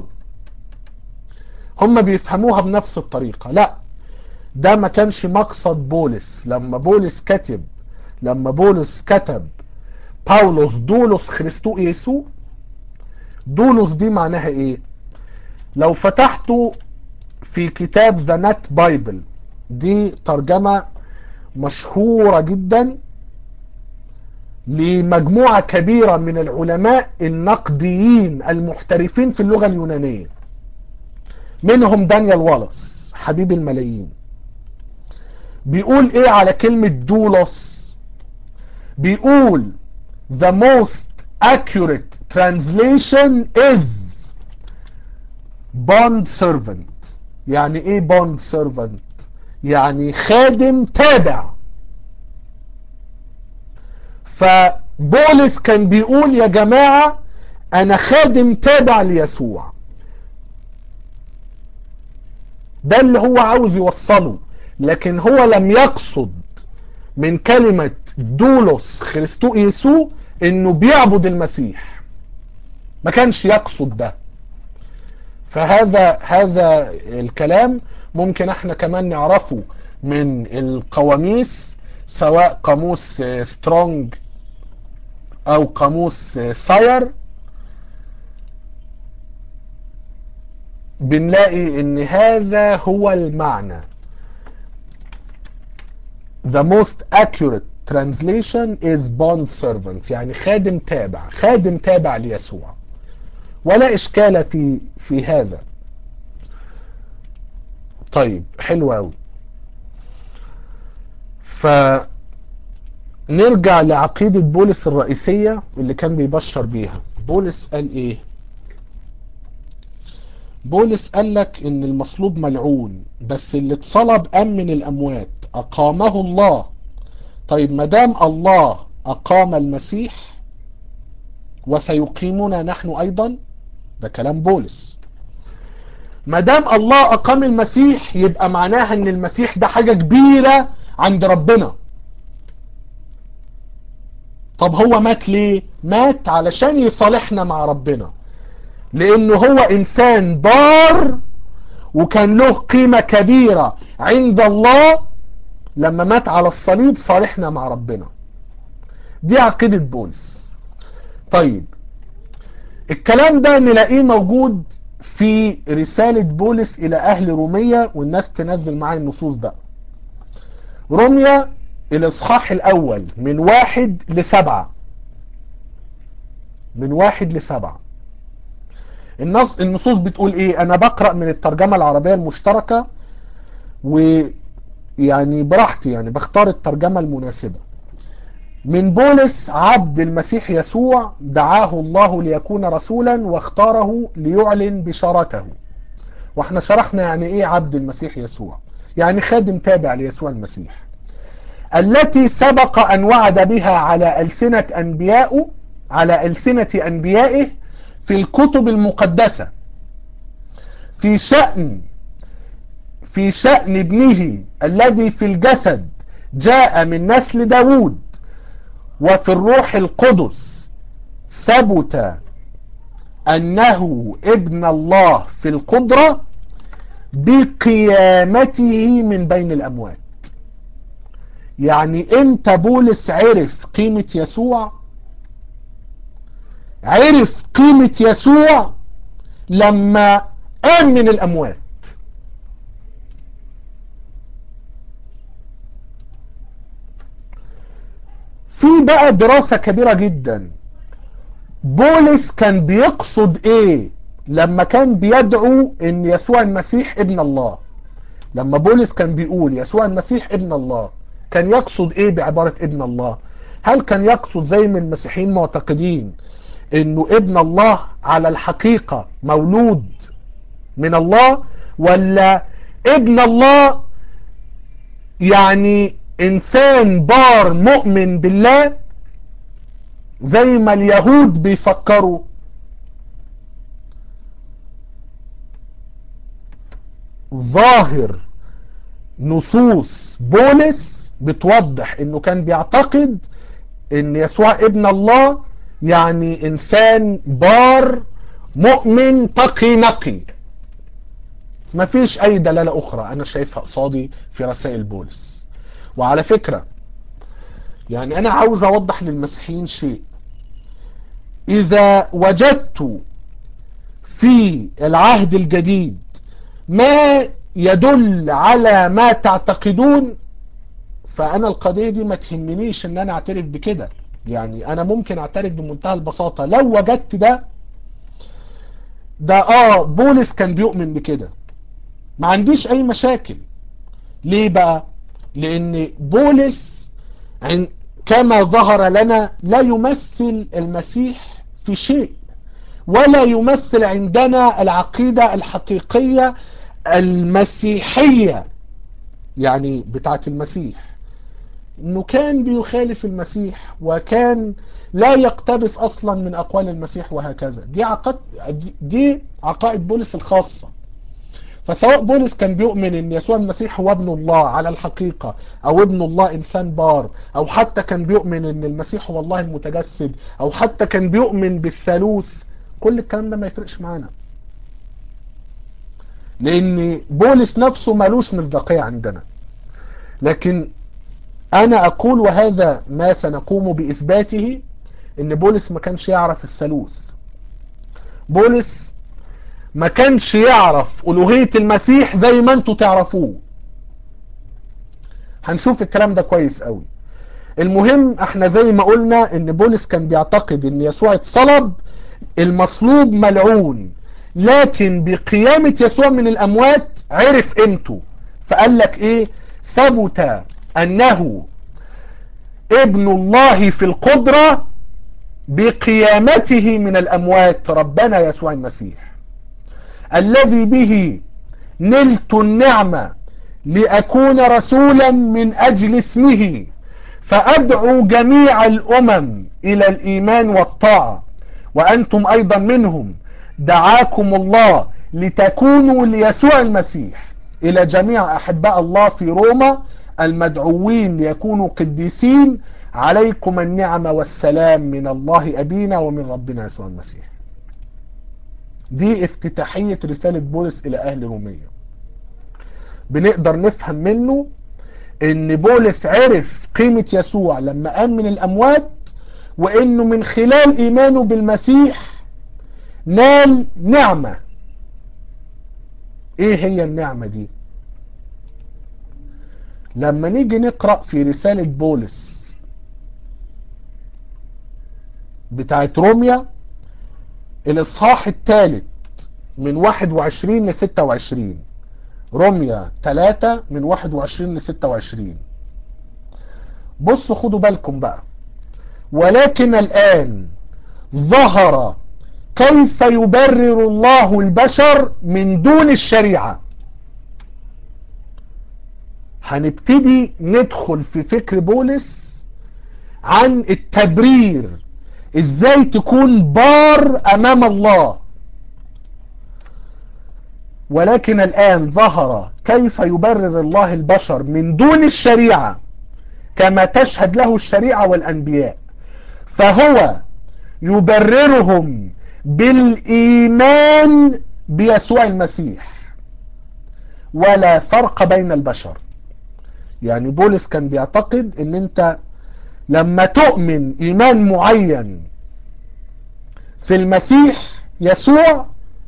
هم بيفهموها بنفس الطريقة لا ده ما كانش مقصد بولس لما بولس كتب لما بولس كتب باولوس دولوس خريستو يسوع دولوس دي معناها ايه لو فتحتوا في كتاب ذا نت بايبل دي ترجمة مشهورة جدا لمجموعة كبيرة من العلماء النقديين المحترفين في اللغة اليونانية منهم دانيال والاس حبيب الملايين بيقول ايه على كلمة دولوس بيقول the most accurate translation is bond servant يعني ايه bond servant يعني خادم تابع فبولس كان بيقول يا جماعة انا خادم تابع ليسوع ده اللي هو عاوز يوصله لكن هو لم يقصد من كلمة دولوس خريستو يسوع انه بيعبد المسيح ما كانش يقصد ده فهذا هذا الكلام ممكن احنا كمان نعرفه من القواميس سواء قاموس سترونج او قاموس ساير بنلاقي ان هذا هو المعنى the most accurate translation is bond servant يعني خادم تابع خادم تابع ليسوع ولا اشكال في في هذا طيب حلو قوي فنرجع لعقيدة بولس الرئيسية اللي كان بيبشر بيها بولس قال ايه بولس قال لك ان المصلوب ملعون بس اللي اتصلب قام من الاموات اقامه الله طيب ما دام الله اقام المسيح وسيقيمنا نحن ايضا ده كلام بولس ما دام الله اقام المسيح يبقى معناها ان المسيح ده حاجة كبيرة عند ربنا طب هو مات ليه مات علشان يصالحنا مع ربنا لانه هو انسان بار وكان له قيمة كبيرة عند الله لما مات على الصليب صالحنا مع ربنا دي عقيدة بولس طيب الكلام ده نلاقيه موجود في رسالة بولس الى اهل رومية والناس تنزل معايا النصوص بقى رومية الاصحاح الاول من واحد لسبعة من واحد لسبعة النص النصوص بتقول ايه انا بقرأ من الترجمة العربية المشتركة ويعني براحتي يعني بختار الترجمة المناسبة من بولس عبد المسيح يسوع دعاه الله ليكون رسولا واختاره ليعلن بشارته واحنا شرحنا يعني ايه عبد المسيح يسوع يعني خادم تابع ليسوع المسيح التي سبق ان وعد بها على ألسنة انبيائه على ألسنة انبيائه في الكتب المقدسة في شأن في شأن ابنه الذي في الجسد جاء من نسل داود وفي الروح القدس ثبت أنه ابن الله في القدرة بقيامته من بين الأموات يعني امتى بولس عرف قيمة يسوع عرف قيمة يسوع لما قام من الأموات في بقى دراسة كبيرة جدا بولس كان بيقصد ايه لما كان بيدعو ان يسوع المسيح ابن الله لما بولس كان بيقول يسوع المسيح ابن الله كان يقصد ايه بعبارة ابن الله هل كان يقصد زي ما المسيحيين معتقدين انه ابن الله على الحقيقة مولود من الله ولا ابن الله يعني انسان بار مؤمن بالله زي ما اليهود بيفكروا ظاهر نصوص بولس بتوضح انه كان بيعتقد ان يسوع ابن الله يعني انسان بار مؤمن تقي نقي مفيش اي دلالة اخرى انا شايفها قصادي في رسائل بولس وعلى فكرة يعني انا عاوز اوضح للمسيحيين شيء اذا وجدت في العهد الجديد ما يدل على ما تعتقدون فانا القضية دي ما تهمنيش ان انا اعترف بكده يعني انا ممكن اعترف بمنتهى البساطة لو وجدت ده ده اه بولس كان بيؤمن بكده ما عنديش اي مشاكل ليه بقى لان بولس كما ظهر لنا لا يمثل المسيح في شيء ولا يمثل عندنا العقيدة الحقيقية المسيحية يعني بتاعت المسيح انه كان بيخالف المسيح وكان لا يقتبس اصلا من اقوال المسيح وهكذا دي عقائد دي عقائد بولس الخاصه فسواء بولس كان بيؤمن ان يسوع المسيح هو ابن الله على الحقيقة او ابن الله انسان بار او حتى كان بيؤمن ان المسيح هو الله المتجسد او حتى كان بيؤمن بالثالوث كل الكلام ده ما يفرقش معانا لان بولس نفسه ملوش مصداقية عندنا لكن انا اقول وهذا ما سنقوم باثباته ان بولس ما كانش يعرف الثالوث بولس ما كانش يعرف ألوهية المسيح زي ما انتوا تعرفوه هنشوف الكلام ده كويس قوي المهم احنا زي ما قلنا ان بولس كان بيعتقد ان يسوع اتصلب المصلوب ملعون لكن بقيامة يسوع من الاموات عرف قيمته فقال لك ايه ثبت انه ابن الله في القدرة بقيامته من الاموات ربنا يسوع المسيح الذي به نلت النعمة لأكون رسولا من أجل اسمه فأدعو جميع الأمم إلى الإيمان والطاعة وأنتم أيضا منهم دعاكم الله لتكونوا ليسوع المسيح إلى جميع أحباء الله في روما المدعوين ليكونوا قديسين عليكم النعمة والسلام من الله أبينا ومن ربنا يسوع المسيح دي افتتاحية رسالة بولس إلى أهل رومية بنقدر نفهم منه ان بولس عرف قيمة يسوع لما قام من الأموات وانه من خلال ايمانه بالمسيح نال نعمة ايه هي النعمة دي لما نيجي نقرأ في رسالة بولس بتاعت روميا الاصحاح الثالث من 21 ل 26 روميا 3 من 21 ل 26 بصوا خدوا بالكم بقى ولكن الآن ظهر كيف يبرر الله البشر من دون الشريعة هنبتدي ندخل في فكر بولس عن التبرير ازاي تكون بار امام الله ولكن الان ظهر كيف يبرر الله البشر من دون الشريعة كما تشهد له الشريعة والانبياء فهو يبررهم بالايمان بيسوع المسيح ولا فرق بين البشر يعني بولس كان بيعتقد ان انت لما تؤمن ايمان معين في المسيح يسوع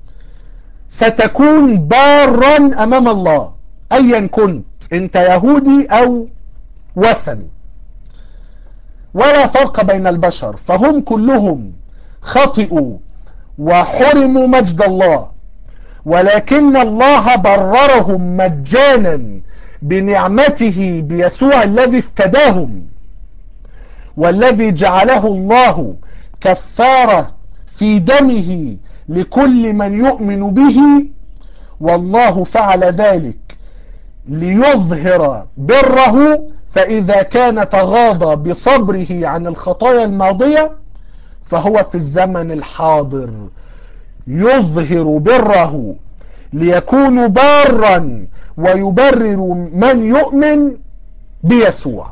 ستكون بارا امام الله ايا كنت انت يهودي او وثني ولا فرق بين البشر فهم كلهم خطئوا وحرموا مجد الله ولكن الله بررهم مجانا بنعمته بيسوع الذي افتداهم والذي جعله الله كفارة في دمه لكل من يؤمن به والله فعل ذلك ليظهر بره فإذا كان تغاضى بصبره عن الخطايا الماضية فهو في الزمن الحاضر يظهر بره ليكون بارا ويبرر من يؤمن بيسوع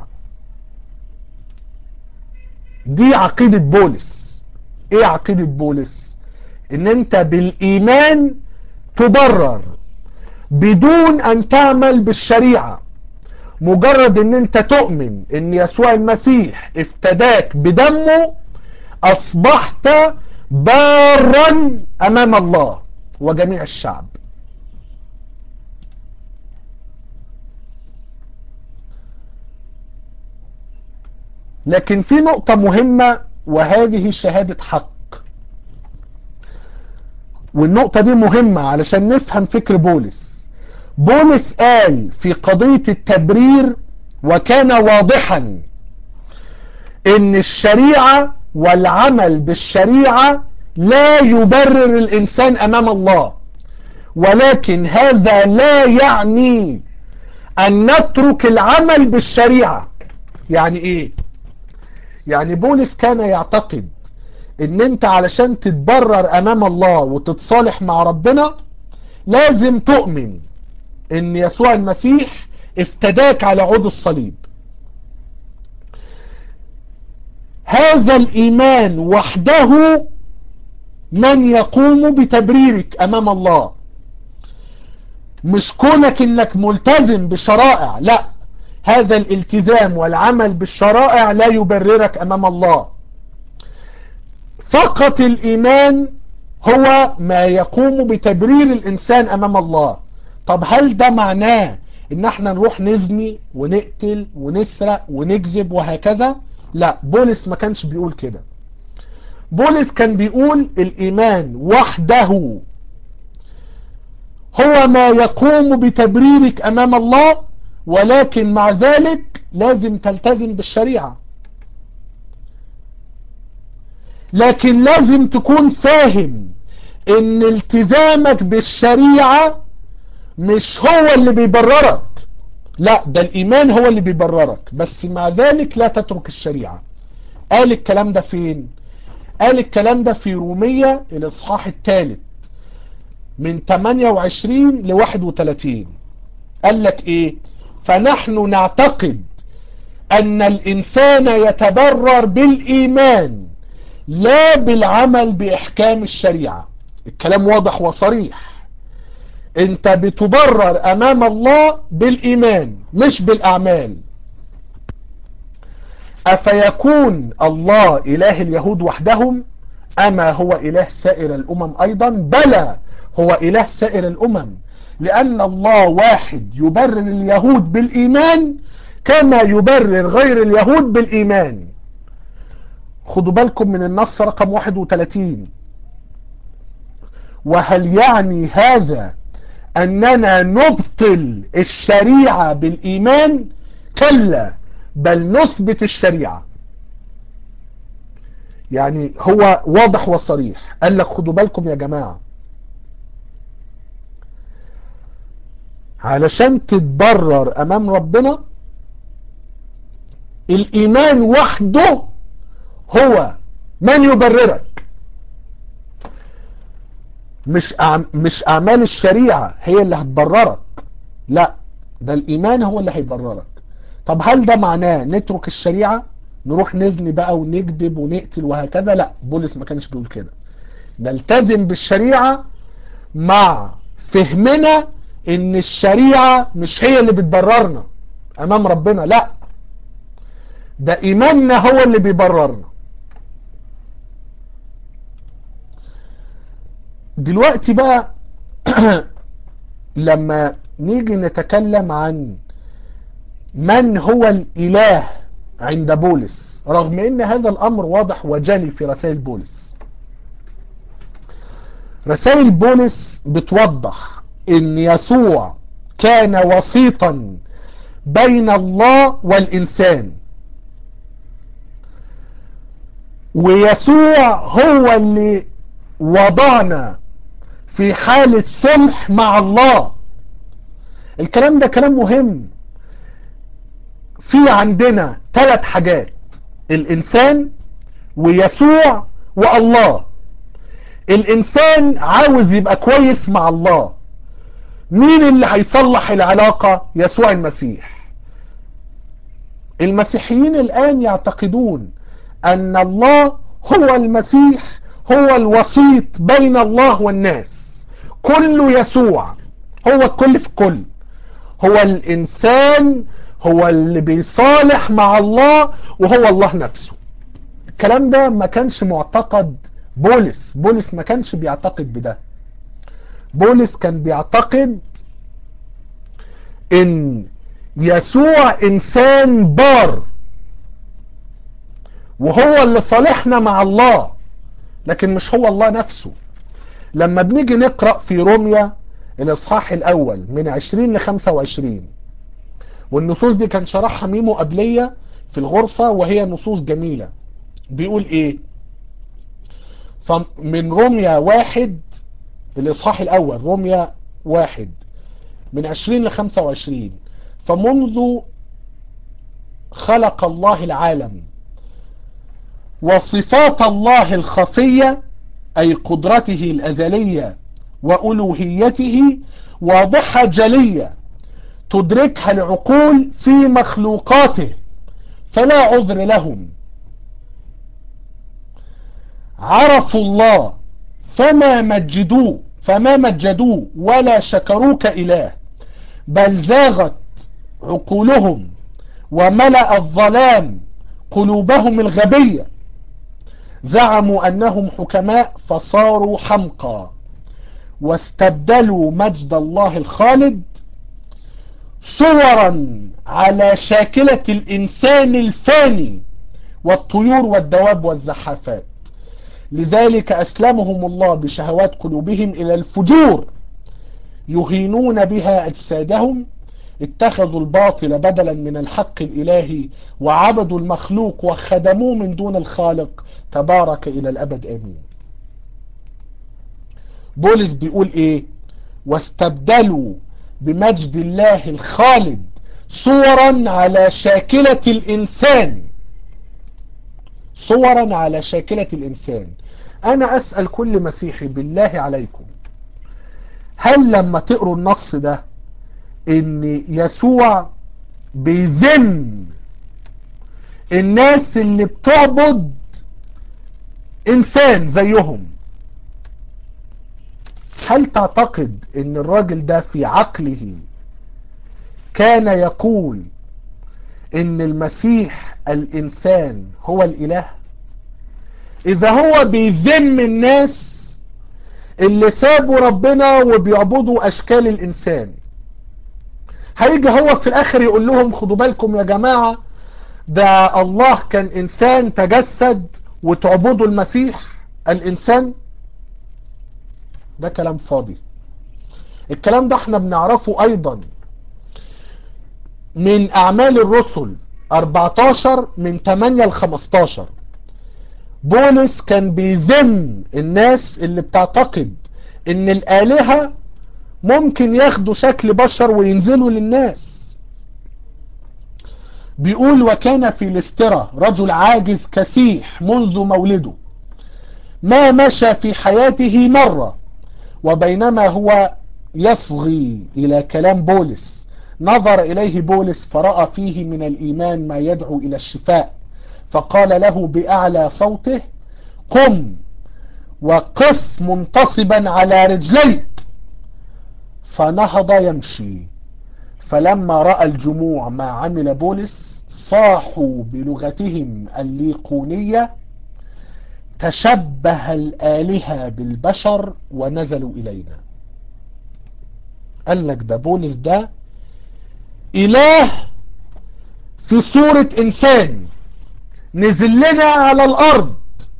دي عقيدة بولس ايه عقيدة بولس ان انت بالايمان تبرر بدون ان تعمل بالشريعة مجرد ان انت تؤمن ان يسوع المسيح افتداك بدمه اصبحت بارا امام الله وجميع الشعب لكن في نقطة مهمة وهذه شهادة حق والنقطة دي مهمة علشان نفهم فكر بولس بولس قال في قضية التبرير وكان واضحا ان الشريعة والعمل بالشريعة لا يبرر الانسان امام الله ولكن هذا لا يعني ان نترك العمل بالشريعة يعني ايه يعني بولس كان يعتقد ان انت علشان تتبرر امام الله وتتصالح مع ربنا لازم تؤمن ان يسوع المسيح افتداك على عود الصليب هذا الايمان وحده من يقوم بتبريرك امام الله مش كونك انك ملتزم بشرائع لا هذا الالتزام والعمل بالشرائع لا يبررك امام الله فقط الايمان هو ما يقوم بتبرير الانسان امام الله طب هل ده معناه ان احنا نروح نزني ونقتل ونسرق ونكذب وهكذا لا بولس ما كانش بيقول كده بولس كان بيقول الايمان وحده هو ما يقوم بتبريرك امام الله ولكن مع ذلك لازم تلتزم بالشريعة لكن لازم تكون فاهم ان التزامك بالشريعة مش هو اللي بيبررك لا ده الايمان هو اللي بيبررك بس مع ذلك لا تترك الشريعة قال الكلام ده فين قال الكلام ده في رومية الاصحاح الثالث من 28 ل 31 قال لك ايه فنحن نعتقد ان الانسان يتبرر بالايمان لا بالعمل باحكام الشريعة الكلام واضح وصريح انت بتبرر امام الله بالايمان مش بالاعمال افيكون الله اله اليهود وحدهم اما هو اله سائر الامم ايضا بلى هو اله سائر الامم لأن الله واحد يبرر اليهود بالإيمان كما يبرر غير اليهود بالإيمان خدوا بالكم من النص رقم 31 وهل يعني هذا أننا نبطل الشريعة بالإيمان كلا بل نثبت الشريعة يعني هو واضح وصريح قال لك خدوا بالكم يا جماعة علشان تتبرر امام ربنا الايمان وحده هو من يبررك مش أعم مش اعمال الشريعة هي اللي هتبررك لا ده الايمان هو اللي هيبررك طب هل ده معناه نترك الشريعة نروح نزني بقى ونكذب ونقتل وهكذا لا بولس ما كانش بيقول كده نلتزم بالشريعة مع فهمنا ان الشريعة مش هي اللي بتبررنا امام ربنا لا ده ايماننا هو اللي بيبررنا دلوقتي بقى لما نيجي نتكلم عن من هو الاله عند بولس رغم ان هذا الامر واضح وجلي في رسائل بولس رسائل بولس بتوضح ان يسوع كان وسيطا بين الله والانسان ويسوع هو اللي وضعنا في حالة صلح مع الله الكلام ده كلام مهم في عندنا ثلاث حاجات الانسان ويسوع والله الانسان عاوز يبقى كويس مع الله مين اللي هيصلح العلاقة يسوع المسيح المسيحيين الان يعتقدون ان الله هو المسيح هو الوسيط بين الله والناس كله يسوع هو الكل في كل هو الانسان هو اللي بيصالح مع الله وهو الله نفسه الكلام ده ما كانش معتقد بولس بولس ما كانش بيعتقد بده بولس كان بيعتقد ان يسوع انسان بار وهو اللي صالحنا مع الله لكن مش هو الله نفسه لما بنيجي نقرأ في روميا الاصحاح الاول من 20 ل 25 والنصوص دي كان شرحها ميمو قبلية في الغرفة وهي نصوص جميلة بيقول ايه فمن روميا واحد الاصحاح الاول روميا واحد من 20 ل 25 فمنذ خلق الله العالم وصفات الله الخفية أي قدرته الأزلية وألوهيته واضحة جلية تدركها العقول في مخلوقاته فلا عذر لهم عرفوا الله فما مجدوه فما مجدوه ولا شكروه كإله بل زاغت عقولهم وملأ الظلام قلوبهم الغبية زعموا أنهم حكماء فصاروا حمقى واستبدلوا مجد الله الخالد صورا على شاكلة الإنسان الفاني والطيور والدواب والزحافات لذلك أسلمهم الله بشهوات قلوبهم إلى الفجور يهينون بها أجسادهم اتخذوا الباطل بدلا من الحق الإلهي وعبدوا المخلوق وخدموه من دون الخالق تبارك إلى الأبد آمين بولس بيقول إيه واستبدلوا بمجد الله الخالد صورا على شاكلة الإنسان صورا على شاكلة الإنسان أنا أسأل كل مسيحي بالله عليكم هل لما تقروا النص ده ان يسوع بيذم الناس اللي بتعبد انسان زيهم هل تعتقد ان الراجل ده في عقله كان يقول ان المسيح الانسان هو الاله اذا هو بيذم الناس اللي سابوا ربنا وبيعبدوا اشكال الانسان هيجي هو في الاخر يقول لهم خدوا بالكم يا جماعة ده الله كان انسان تجسد وتعبدوا المسيح الانسان ده كلام فاضي الكلام ده احنا بنعرفه ايضا من اعمال الرسل 14 من 8 ل 15 بولس كان بيذم الناس اللي بتعتقد ان الالهة ممكن ياخدوا شكل بشر وينزلوا للناس بيقول وكان في الاسترة رجل عاجز كسيح منذ مولده ما مشى في حياته مرة وبينما هو يصغي إلى كلام بولس نظر إليه بولس فرأى فيه من الإيمان ما يدعو إلى الشفاء فقال له بأعلى صوته قم وقف منتصبا على رجليك فنهض يمشي فلما رأى الجموع ما عمل بولس صاحوا بلغتهم الليقونية تشبه الآلهة بالبشر ونزلوا إلينا قال لك ده بولس ده إله في صورة إنسان نزل لنا على الارض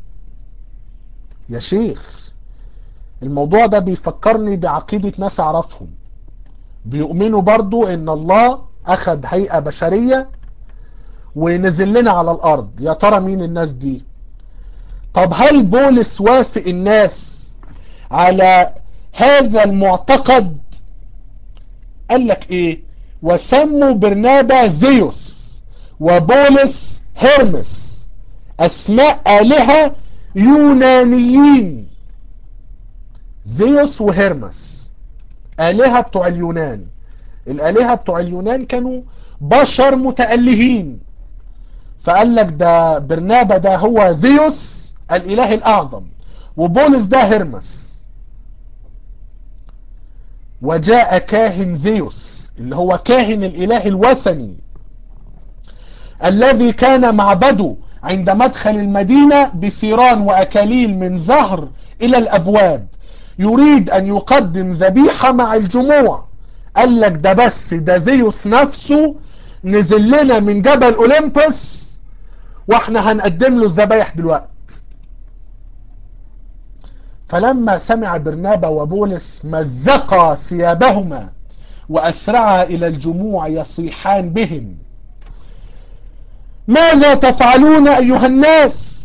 يا شيخ الموضوع ده بيفكرني بعقيدة ناس اعرفهم بيؤمنوا برضو ان الله اخذ هيئة بشرية ونزل لنا على الارض يا ترى مين الناس دي طب هل بولس وافق الناس على هذا المعتقد قال لك ايه وسموا برنابا زيوس وبولس هيرمس اسماء الهة يونانيين زيوس وهيرمس الهة بتوع اليونان الالهة بتوع اليونان كانوا بشر متألهين فقال لك ده برنابا ده هو زيوس الاله الاعظم وبولس ده هيرمس وجاء كاهن زيوس اللي هو كاهن الاله الوثني الذي كان معبده عند مدخل المدينة بثيران واكاليل من زهر الى الابواب يريد ان يقدم ذبيحة مع الجموع قال لك ده بس ده زيوس نفسه نزل لنا من جبل اولمبس واحنا هنقدم له الذبايح دلوقتي فلما سمع برنابا وبولس مزقا ثيابهما وأسرعا إلى الجموع يصيحان بهم ماذا تفعلون أيها الناس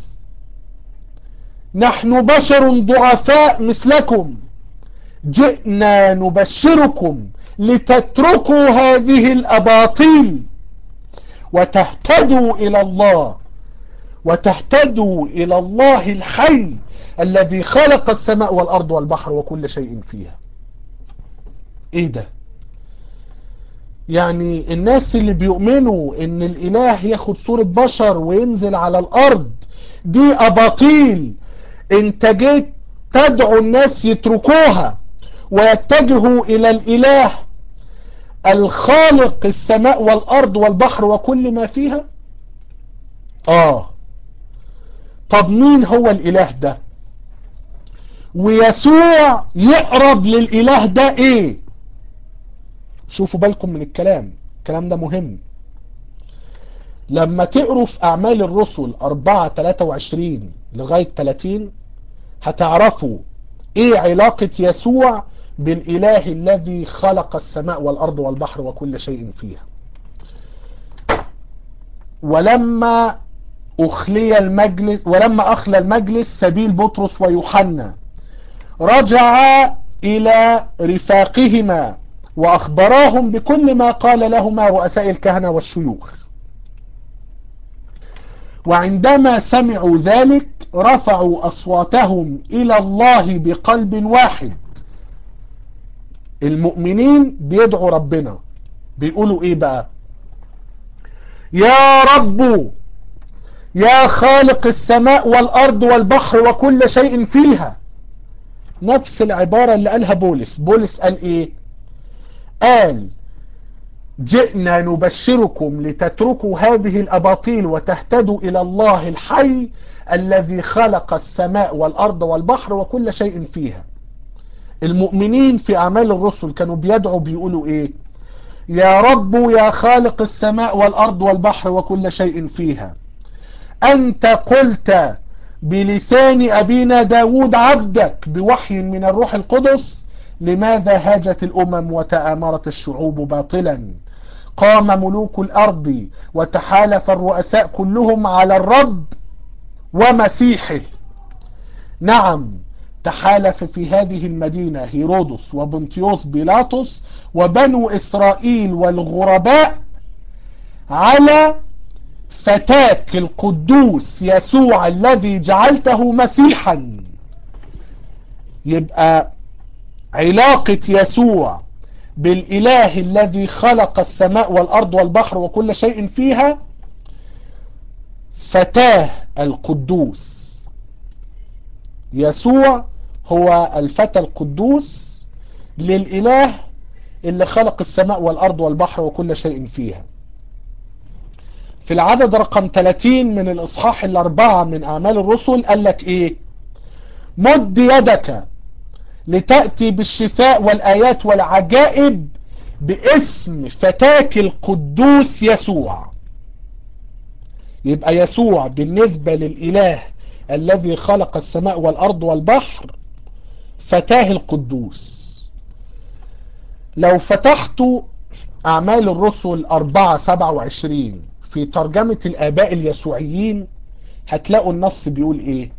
نحن بشر ضعفاء مثلكم جئنا نبشركم لتتركوا هذه الأباطيل وتهتدوا إلى الله وتهتدوا إلى الله الحي الذي خلق السماء والأرض والبحر وكل شيء فيها ايه ده يعني الناس اللي بيؤمنوا ان الاله ياخد صورة بشر وينزل على الارض دي اباطيل انت جيت تدعو الناس يتركوها ويتجهوا الى الاله الخالق السماء والارض والبحر وكل ما فيها اه طب مين هو الاله ده ويسوع يقرب للاله ده ايه شوفوا بالكم من الكلام الكلام ده مهم لما تقروا في اعمال الرسل 4 23 لغاية 30 هتعرفوا ايه علاقة يسوع بالاله الذي خلق السماء والارض والبحر وكل شيء فيها ولما اخلي المجلس ولما اخلى المجلس سبيل بطرس ويوحنا رجع الى رفاقهما واخبراهم بكل ما قال لهما رؤساء الكهنة والشيوخ وعندما سمعوا ذلك رفعوا اصواتهم الى الله بقلب واحد المؤمنين بيدعوا ربنا بيقولوا ايه بقى يا رب يا خالق السماء والارض والبحر وكل شيء فيها نفس العبارة اللي قالها بولس بولس قال ايه قال جئنا نبشركم لتتركوا هذه الأباطيل وتهتدوا إلى الله الحي الذي خلق السماء والأرض والبحر وكل شيء فيها المؤمنين في أعمال الرسل كانوا بيدعوا بيقولوا إيه يا رب يا خالق السماء والأرض والبحر وكل شيء فيها أنت قلت بلسان أبينا داود عبدك بوحي من الروح القدس لماذا هاجت الأمم وتآمرت الشعوب باطلا قام ملوك الأرض وتحالف الرؤساء كلهم على الرب ومسيحه نعم تحالف في هذه المدينة هيرودس وبنتيوس بيلاطس وبنو إسرائيل والغرباء على فتاك القدوس يسوع الذي جعلته مسيحا يبقى علاقة يسوع بالإله الذي خلق السماء والأرض والبحر وكل شيء فيها فتاه القدوس يسوع هو الفتى القدوس للإله اللي خلق السماء والأرض والبحر وكل شيء فيها في العدد رقم 30 من الإصحاح الأربعة من أعمال الرسل قال لك إيه مد يدك لتأتي بالشفاء والآيات والعجائب باسم فتاك القدوس يسوع يبقى يسوع بالنسبة للإله الذي خلق السماء والأرض والبحر فتاه القدوس لو فتحت أعمال الرسل 4 27 في ترجمة الآباء اليسوعيين هتلاقوا النص بيقول إيه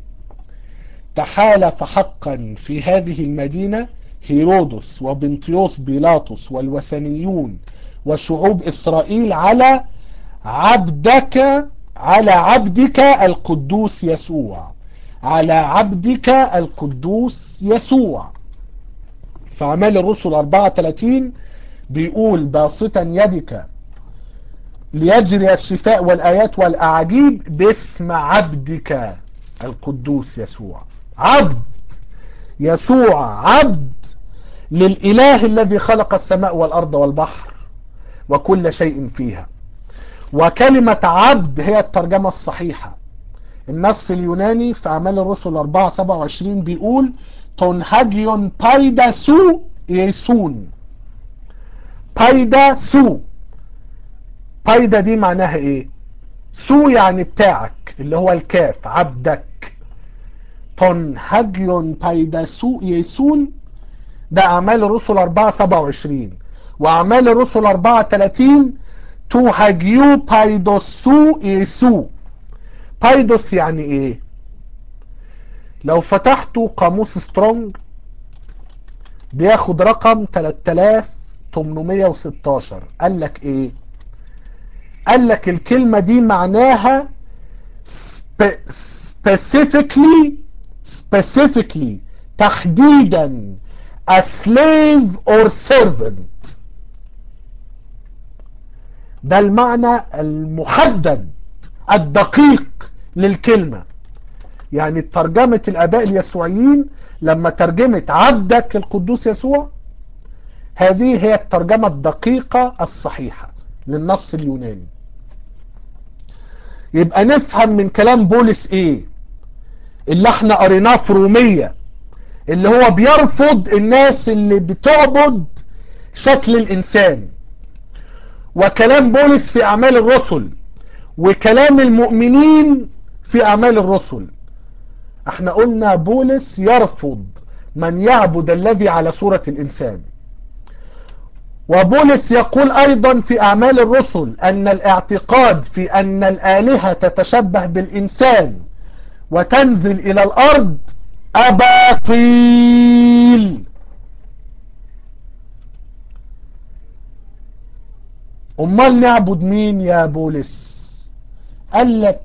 تحالف حقا في هذه المدينة هيرودس وبنطيوس بيلاطس والوثنيون وشعوب إسرائيل على عبدك على عبدك القدوس يسوع على عبدك القدوس يسوع في أعمال الرسل 34 بيقول باسطا يدك ليجري الشفاء والآيات والأعاجيب باسم عبدك القدوس يسوع عبد يسوع عبد للإله الذي خلق السماء والأرض والبحر وكل شيء فيها وكلمة عبد هي الترجمة الصحيحة النص اليوناني في أعمال الرسل 4 27 بيقول تنهجيون بايدا سو يسون بايدا سو بايدا دي معناها ايه سو يعني بتاعك اللي هو الكاف عبدك تنهجيون بايدا سو يسون ده أعمال الرسل 4 27 وأعمال الرسل 4 30 تو هاجيو بايدوسو يسو بايدوس يعني ايه لو فتحتوا قاموس سترونج بياخد رقم 3816 قال لك ايه قال لك الكلمة دي معناها specifically specifically تحديدا a slave or servant ده المعنى المحدد الدقيق للكلمة يعني ترجمة الآباء اليسوعيين لما ترجمت عبدك القدوس يسوع هذه هي الترجمة الدقيقة الصحيحة للنص اليوناني يبقى نفهم من كلام بولس ايه اللي احنا قريناه في رومية اللي هو بيرفض الناس اللي بتعبد شكل الانسان وكلام بولس في اعمال الرسل وكلام المؤمنين في اعمال الرسل احنا قلنا بولس يرفض من يعبد الذي على صورة الانسان وبولس يقول ايضا في اعمال الرسل ان الاعتقاد في ان الالهة تتشبه بالانسان وتنزل الى الارض اباطيل امال نعبد مين يا بولس قال لك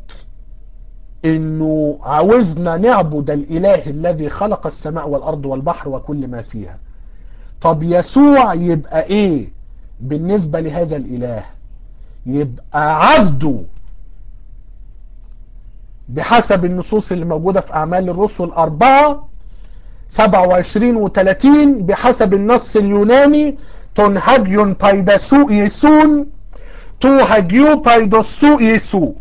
انه عاوزنا نعبد الاله الذي خلق السماء والارض والبحر وكل ما فيها طب يسوع يبقى ايه بالنسبة لهذا الاله يبقى عبده بحسب النصوص اللي موجودة في اعمال الرسل اربعة 27 و 30 بحسب النص اليوناني تنهجيون بايداسو يسون توهجيو بايداسو يسو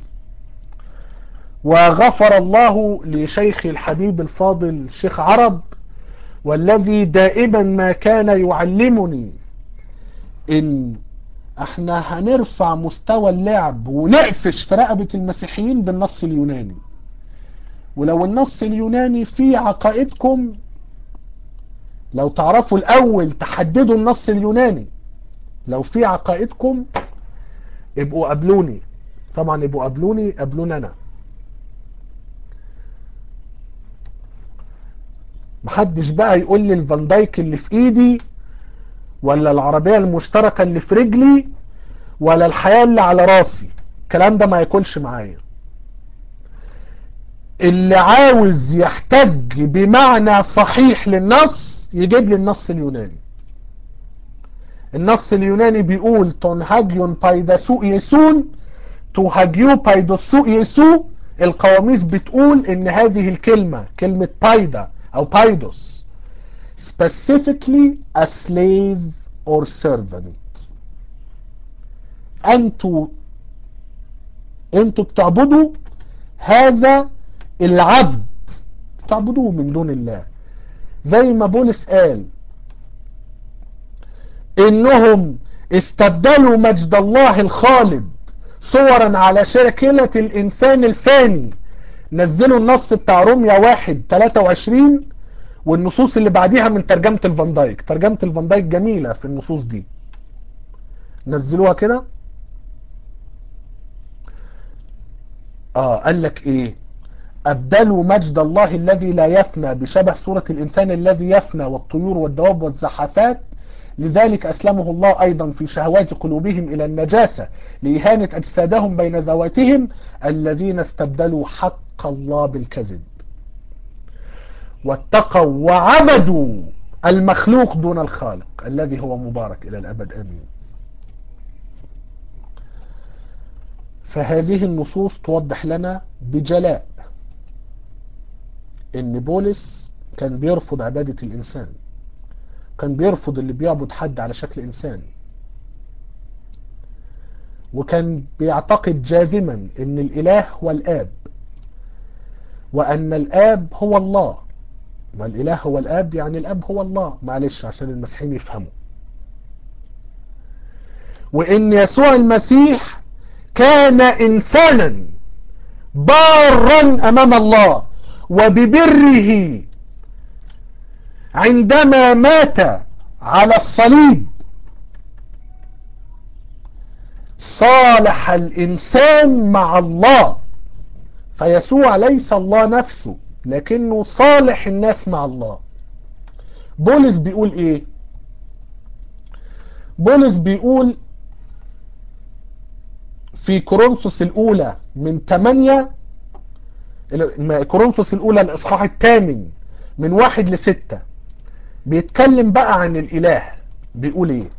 وغفر الله لشيخ الحبيب الفاضل الشيخ عرب والذي دائما ما كان يعلمني ان احنا هنرفع مستوى اللعب ونقفش في رقبة المسيحيين بالنص اليوناني ولو النص اليوناني فيه عقائدكم لو تعرفوا الاول تحددوا النص اليوناني لو في عقائدكم ابقوا قابلوني طبعا ابقوا قابلوني قابلوني انا محدش بقى يقول لي الفان دايك اللي في ايدي ولا العربية المشتركة اللي في رجلي ولا الحياة اللي على راسي الكلام ده ما ياكلش معايا اللي عاوز يحتج بمعنى صحيح للنص يجيب لي النص اليوناني النص اليوناني بيقول تنهاجيون بايداسو يسون توهاجيو بايداسو يسو القواميس بتقول ان هذه الكلمة كلمة بايدا او بايدوس specifically a slave or servant انتوا انتوا بتعبدوا هذا العبد بتعبدوه من دون الله زي ما بولس قال انهم استبدلوا مجد الله الخالد صورا على شاكلة الإنسان الفاني نزلوا النص بتاع روميا واحد 23 والنصوص اللي بعديها من ترجمة الفان دايك ترجمة الفان دايك جميلة في النصوص دي نزلوها كده اه قال لك ايه أبدلوا مجد الله الذي لا يفنى بشبه صورة الإنسان الذي يفنى والطيور والدواب والزحفات لذلك أسلمه الله أيضا في شهوات قلوبهم إلى النجاسة لإهانة أجسادهم بين ذواتهم الذين استبدلوا حق الله بالكذب واتقوا وعبدوا المخلوق دون الخالق الذي هو مبارك إلى الأبد أمين فهذه النصوص توضح لنا بجلاء ان بولس كان بيرفض عبادة الانسان كان بيرفض اللي بيعبد حد على شكل انسان وكان بيعتقد جازما ان الاله هو الاب وان الاب هو الله ما الاله هو الاب يعني الاب هو الله معلش عشان المسيحيين يفهموا وان يسوع المسيح كان انسانا بارا امام الله وببره عندما مات على الصليب صالح الإنسان مع الله فيسوع ليس الله نفسه لكنه صالح الناس مع الله بولس بيقول ايه بولس بيقول في كورنثوس الأولى من 8 كورنثوس الأولى الإصحاح الثامن من واحد لستة بيتكلم بقى عن الإله بيقول إيه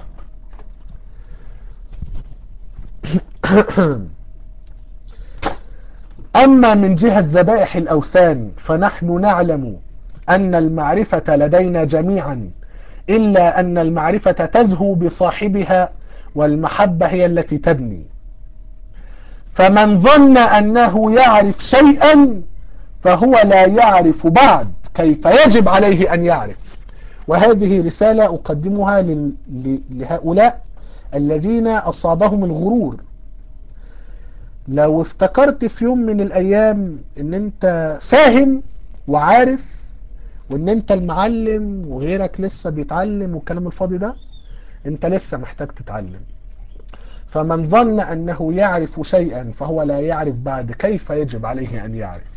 أما من جهة ذبائح الأوثان فنحن نعلم أن المعرفة لدينا جميعا إلا أن المعرفة تزهو بصاحبها والمحبة هي التي تبني فمن ظن أنه يعرف شيئا فهو لا يعرف بعد كيف يجب عليه أن يعرف وهذه رسالة أقدمها لهؤلاء الذين أصابهم الغرور لو افتكرت في يوم من الأيام أن أنت فاهم وعارف وأن أنت المعلم وغيرك لسه بيتعلم والكلام الفاضي ده أنت لسه محتاج تتعلم فمن ظن أنه يعرف شيئا فهو لا يعرف بعد كيف يجب عليه أن يعرف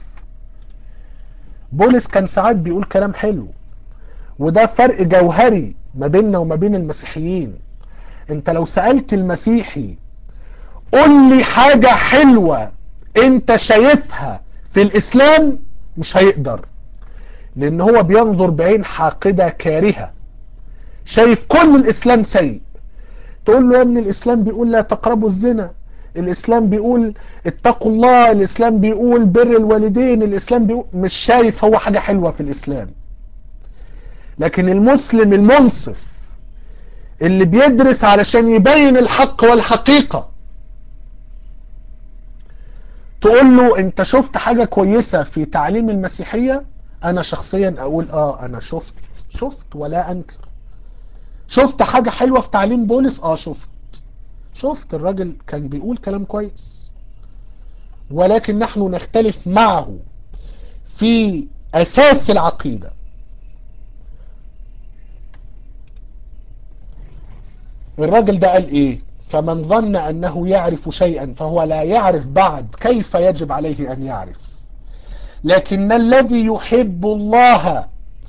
بولس كان ساعات بيقول كلام حلو وده فرق جوهري ما بيننا وما بين المسيحيين انت لو سألت المسيحي قول لي حاجة حلوة انت شايفها في الاسلام مش هيقدر لان هو بينظر بعين حاقدة كارهة شايف كل الاسلام سيء تقول له يا ابن الاسلام بيقول لا تقربوا الزنا الاسلام بيقول اتقوا الله الاسلام بيقول بر الوالدين الاسلام بيقول مش شايف هو حاجة حلوة في الاسلام لكن المسلم المنصف اللي بيدرس علشان يبين الحق والحقيقة تقول له انت شفت حاجة كويسة في تعليم المسيحية انا شخصيا اقول اه انا شفت شفت ولا انكر شفت حاجة حلوة في تعليم بولس اه شفت شفت الراجل كان بيقول كلام كويس ولكن نحن نختلف معه في اساس العقيدة الراجل ده قال ايه فمن ظن انه يعرف شيئا فهو لا يعرف بعد كيف يجب عليه ان يعرف لكن الذي يحب الله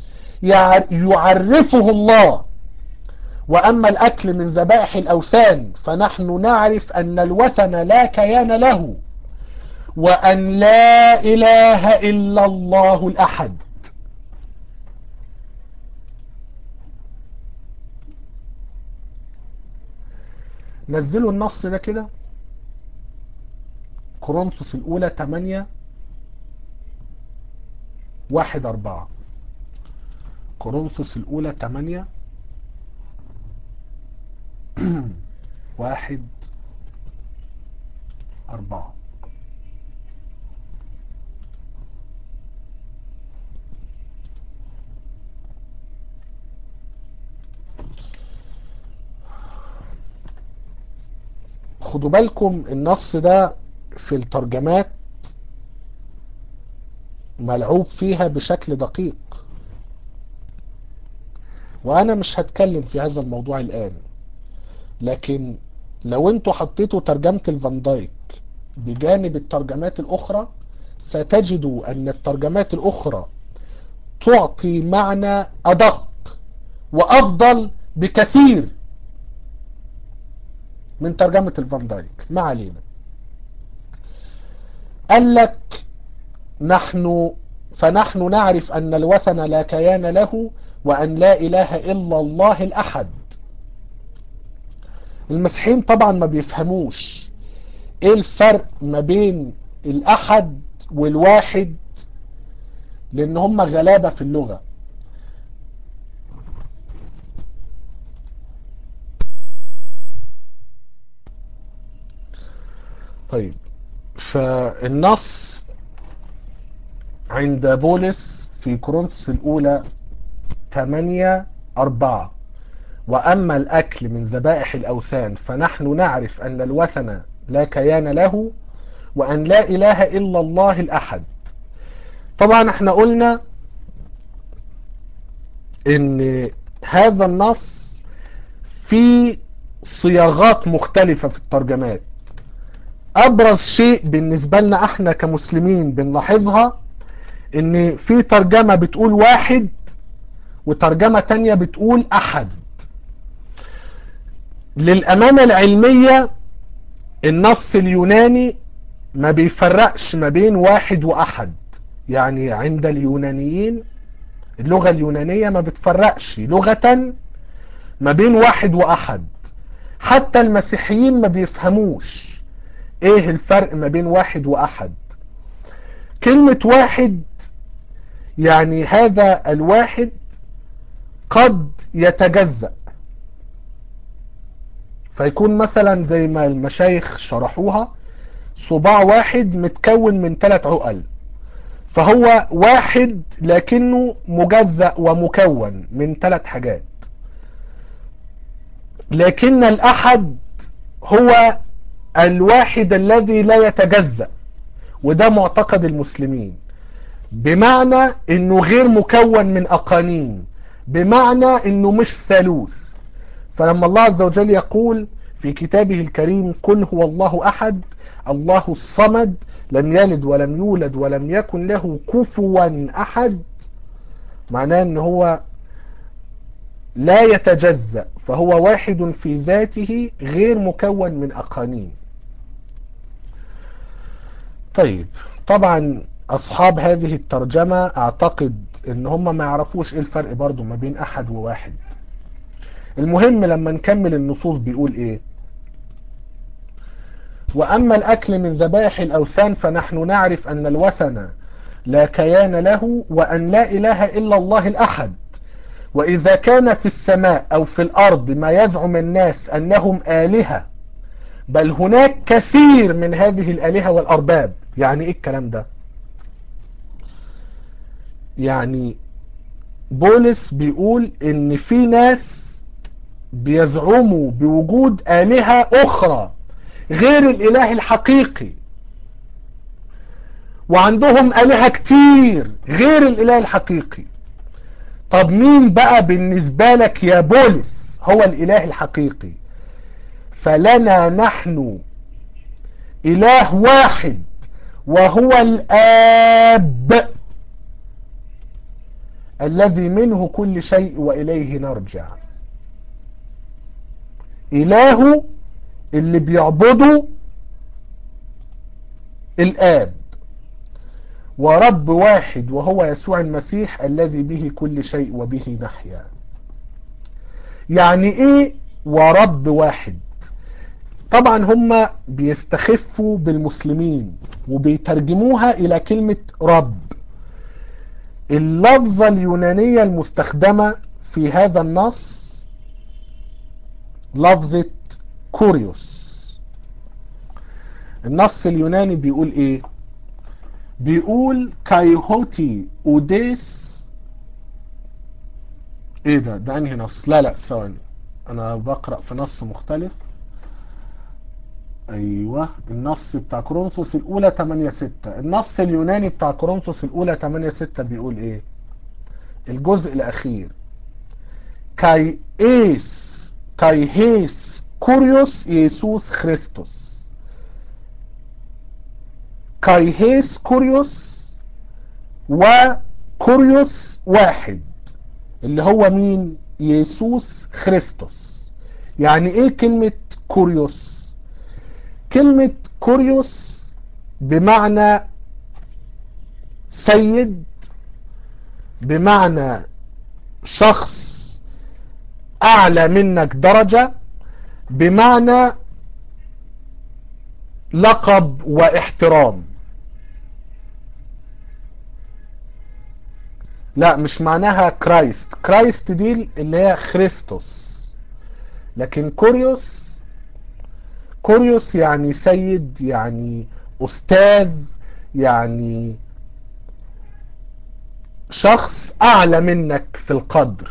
يعرفه الله وأما الأكل من ذبائح الأوثان فنحن نعرف أن الوثن لا كيان له وأن لا إله إلا الله الأحد نزلوا النص ده كده كورنثوس الأولى 8 واحد أربعة كورنثوس الأولى 8 واحد أربعة خدوا بالكم النص ده في الترجمات ملعوب فيها بشكل دقيق وانا مش هتكلم في هذا الموضوع الان لكن لو انتوا حطيتوا ترجمة الفان دايك بجانب الترجمات الاخرى ستجدوا ان الترجمات الاخرى تعطي معنى ادق وافضل بكثير من ترجمة الفان دايك ما علينا قال لك نحن فنحن نعرف أن الوثن لا كيان له وأن لا إله إلا الله الأحد المسيحيين طبعا ما بيفهموش ايه الفرق ما بين الأحد والواحد لأن هم غلابة في اللغة طيب فالنص عند بولس في كورنثوس الأولى 8 4 وأما الأكل من ذبائح الأوثان فنحن نعرف أن الوثن لا كيان له وأن لا إله إلا الله الأحد طبعا احنا قلنا ان هذا النص في صياغات مختلفة في الترجمات ابرز شيء بالنسبة لنا احنا كمسلمين بنلاحظها ان في ترجمة بتقول واحد وترجمة تانية بتقول احد للامانة العلمية النص اليوناني ما بيفرقش ما بين واحد واحد يعني عند اليونانيين اللغة اليونانية ما بتفرقش لغة ما بين واحد واحد حتى المسيحيين ما بيفهموش ايه الفرق ما بين واحد واحد كلمة واحد يعني هذا الواحد قد يتجزأ فيكون مثلا زي ما المشايخ شرحوها صباع واحد متكون من ثلاث عقل فهو واحد لكنه مجزأ ومكون من ثلاث حاجات لكن الأحد هو الواحد الذي لا يتجزأ وده معتقد المسلمين بمعنى انه غير مكون من اقانيم بمعنى انه مش ثالوث فلما الله عز وجل يقول في كتابه الكريم قل هو الله احد الله الصمد لم يلد ولم يولد ولم يكن له كفوا احد معناه ان هو لا يتجزأ فهو واحد في ذاته غير مكون من اقانيم طيب طبعا اصحاب هذه الترجمة اعتقد ان هم ما يعرفوش ايه الفرق برضو ما بين احد وواحد المهم لما نكمل النصوص بيقول ايه واما الاكل من ذبائح الاوثان فنحن نعرف ان الوثن لا كيان له وان لا اله الا الله الاحد واذا كان في السماء او في الارض ما يزعم الناس انهم الهه بل هناك كثير من هذه الالهه والارباب يعني ايه الكلام ده يعني بولس بيقول ان في ناس بيزعموا بوجود آلهة أخرى غير الإله الحقيقي وعندهم آلهة كتير غير الإله الحقيقي طب مين بقى بالنسبة لك يا بولس هو الإله الحقيقي فلنا نحن إله واحد وهو الآب الذي منه كل شيء وإليه نرجع إله اللي بيعبده الآب ورب واحد وهو يسوع المسيح الذي به كل شيء وبه نحيا يعني ايه ورب واحد طبعا هم بيستخفوا بالمسلمين وبيترجموها الى كلمة رب اللفظة اليونانية المستخدمة في هذا النص لفظة كوريوس النص اليوناني بيقول ايه بيقول كايهوتي اوديس ايه ده ده انهي نص لا لا ثواني انا بقرأ في نص مختلف ايوه النص بتاع كورنثوس الاولى 8 6 النص اليوناني بتاع كورنثوس الاولى 8 6 بيقول ايه الجزء الاخير كاي ايس كاي هيس كوريوس يسوس خريستوس كاي هيس كوريوس وكوريوس واحد اللي هو مين يسوس خريستوس يعني ايه كلمة كوريوس كلمة كوريوس بمعنى سيد بمعنى شخص اعلى منك درجة بمعنى لقب واحترام لا مش معناها كرايست كرايست دي اللي هي خريستوس لكن كوريوس كوريوس يعني سيد يعني استاذ يعني شخص اعلى منك في القدر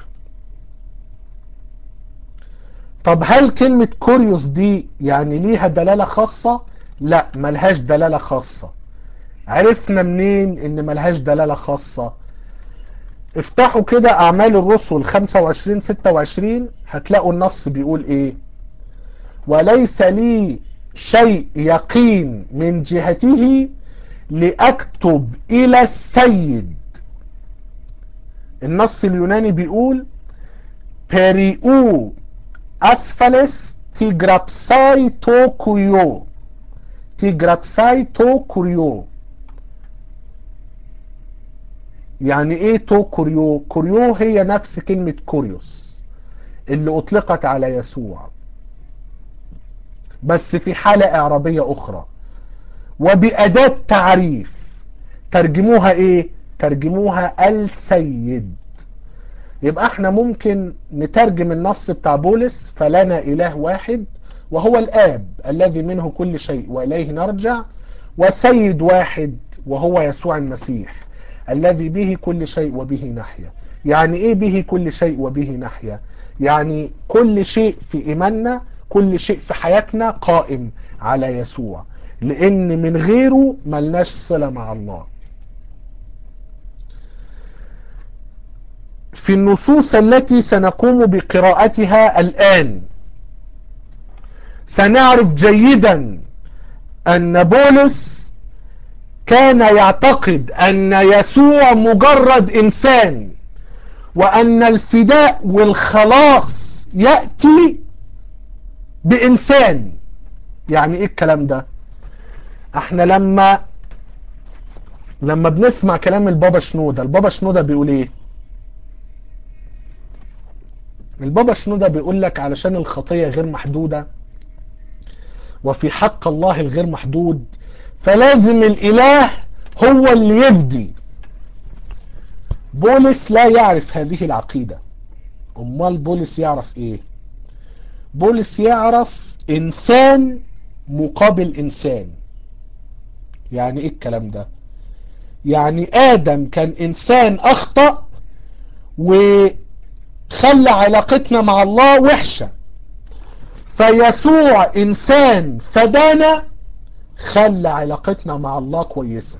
طب هل كلمة كوريوس دي يعني ليها دلالة خاصة لا ملهاش دلالة خاصة عرفنا منين ان ملهاش دلالة خاصة افتحوا كده اعمال الرسل 25 26 هتلاقوا النص بيقول ايه وليس لي شيء يقين من جهته لأكتب إلى السيد النص اليوناني بيقول بيريو أسفلس تيجرابساي تو كوريو تيجرابساي تو كوريو يعني ايه تو كوريو كوريو هي نفس كلمة كوريوس اللي اطلقت على يسوع بس في حالة اعرابية اخرى وبأداة تعريف ترجموها ايه ترجموها السيد يبقى احنا ممكن نترجم النص بتاع بولس فلنا اله واحد وهو الاب الذي منه كل شيء واليه نرجع وسيد واحد وهو يسوع المسيح الذي به كل شيء وبه نحيا يعني ايه به كل شيء وبه نحيا يعني كل شيء في ايماننا كل شيء في حياتنا قائم على يسوع لان من غيره ملناش صلة مع الله في النصوص التي سنقوم بقراءتها الآن سنعرف جيدا أن بولس كان يعتقد أن يسوع مجرد إنسان وأن الفداء والخلاص يأتي بإنسان يعني إيه الكلام ده احنا لما لما بنسمع كلام البابا شنودة البابا شنودة بيقول ايه البابا شنودة بيقول لك علشان الخطية غير محدودة وفي حق الله الغير محدود فلازم الاله هو اللي يفدي بولس لا يعرف هذه العقيدة امال بولس يعرف ايه بولس يعرف انسان مقابل انسان يعني ايه الكلام ده يعني ادم كان انسان اخطأ وخلى علاقتنا مع الله وحشة فيسوع انسان فدانا خلى علاقتنا مع الله كويسة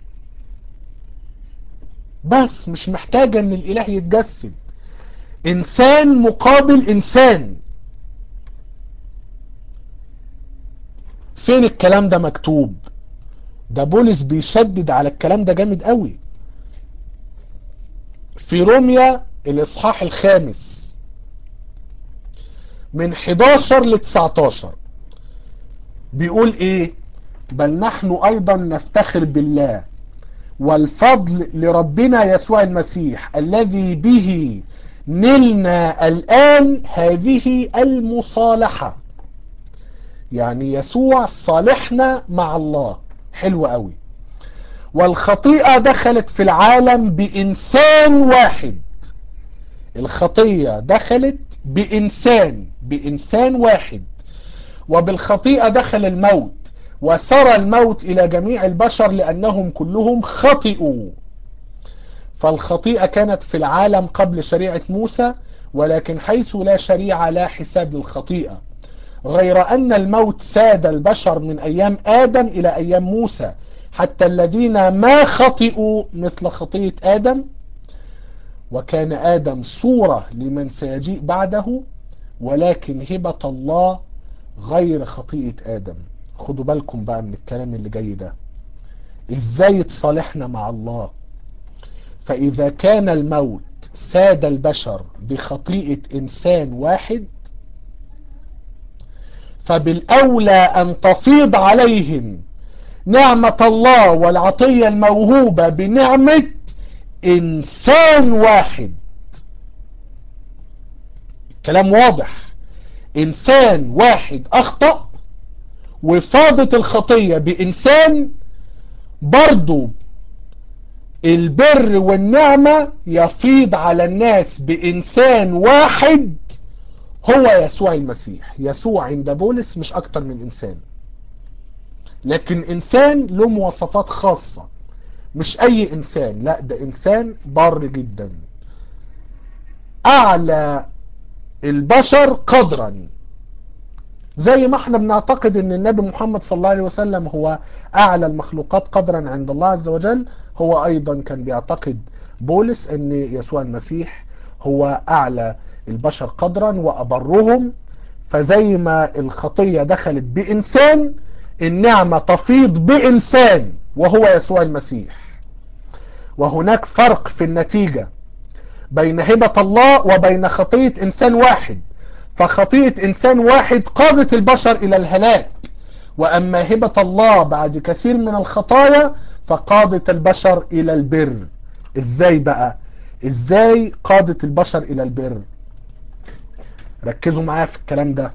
بس مش محتاجة ان الاله يتجسد انسان مقابل انسان فين الكلام ده مكتوب ده بولس بيشدد على الكلام ده جامد قوي في روميا الاصحاح الخامس من 11 ل 19 بيقول ايه بل نحن ايضا نفتخر بالله والفضل لربنا يسوع المسيح الذي به نلنا الان هذه المصالحة يعني يسوع صالحنا مع الله حلو قوي والخطيئة دخلت في العالم بإنسان واحد الخطية دخلت بإنسان بإنسان واحد وبالخطيئة دخل الموت وسرى الموت إلى جميع البشر لأنهم كلهم خطئوا فالخطيئة كانت في العالم قبل شريعة موسى ولكن حيث لا شريعة لا حساب للخطيئة غير أن الموت ساد البشر من أيام آدم إلى أيام موسى حتى الذين ما خطئوا مثل خطية آدم وكان آدم صورة لمن سيجيء بعده ولكن هبة الله غير خطيئة آدم خدوا بالكم بقى من الكلام اللي جاي ده ازاي تصالحنا مع الله فإذا كان الموت ساد البشر بخطيئة إنسان واحد فبالأولى أن تفيض عليهم نعمة الله والعطية الموهوبة بنعمة إنسان واحد كلام واضح إنسان واحد أخطأ وفاضت الخطية بإنسان برضو البر والنعمة يفيض على الناس بإنسان واحد هو يسوع المسيح يسوع عند بولس مش أكتر من إنسان لكن إنسان له مواصفات خاصة مش أي إنسان لا ده إنسان بار جدا أعلى البشر قدرا زي ما احنا بنعتقد ان النبي محمد صلى الله عليه وسلم هو اعلى المخلوقات قدرا عند الله عز وجل هو ايضا كان بيعتقد بولس ان يسوع المسيح هو اعلى البشر قدرا وابرهم فزي ما الخطية دخلت بانسان النعمة تفيض بانسان وهو يسوع المسيح وهناك فرق في النتيجة بين هبة الله وبين خطية انسان واحد فخطيئة إنسان واحد قادت البشر إلى الهلاك وأما هبة الله بعد كثير من الخطايا فقادت البشر إلى البر إزاي بقى إزاي قادت البشر إلى البر ركزوا معايا في الكلام ده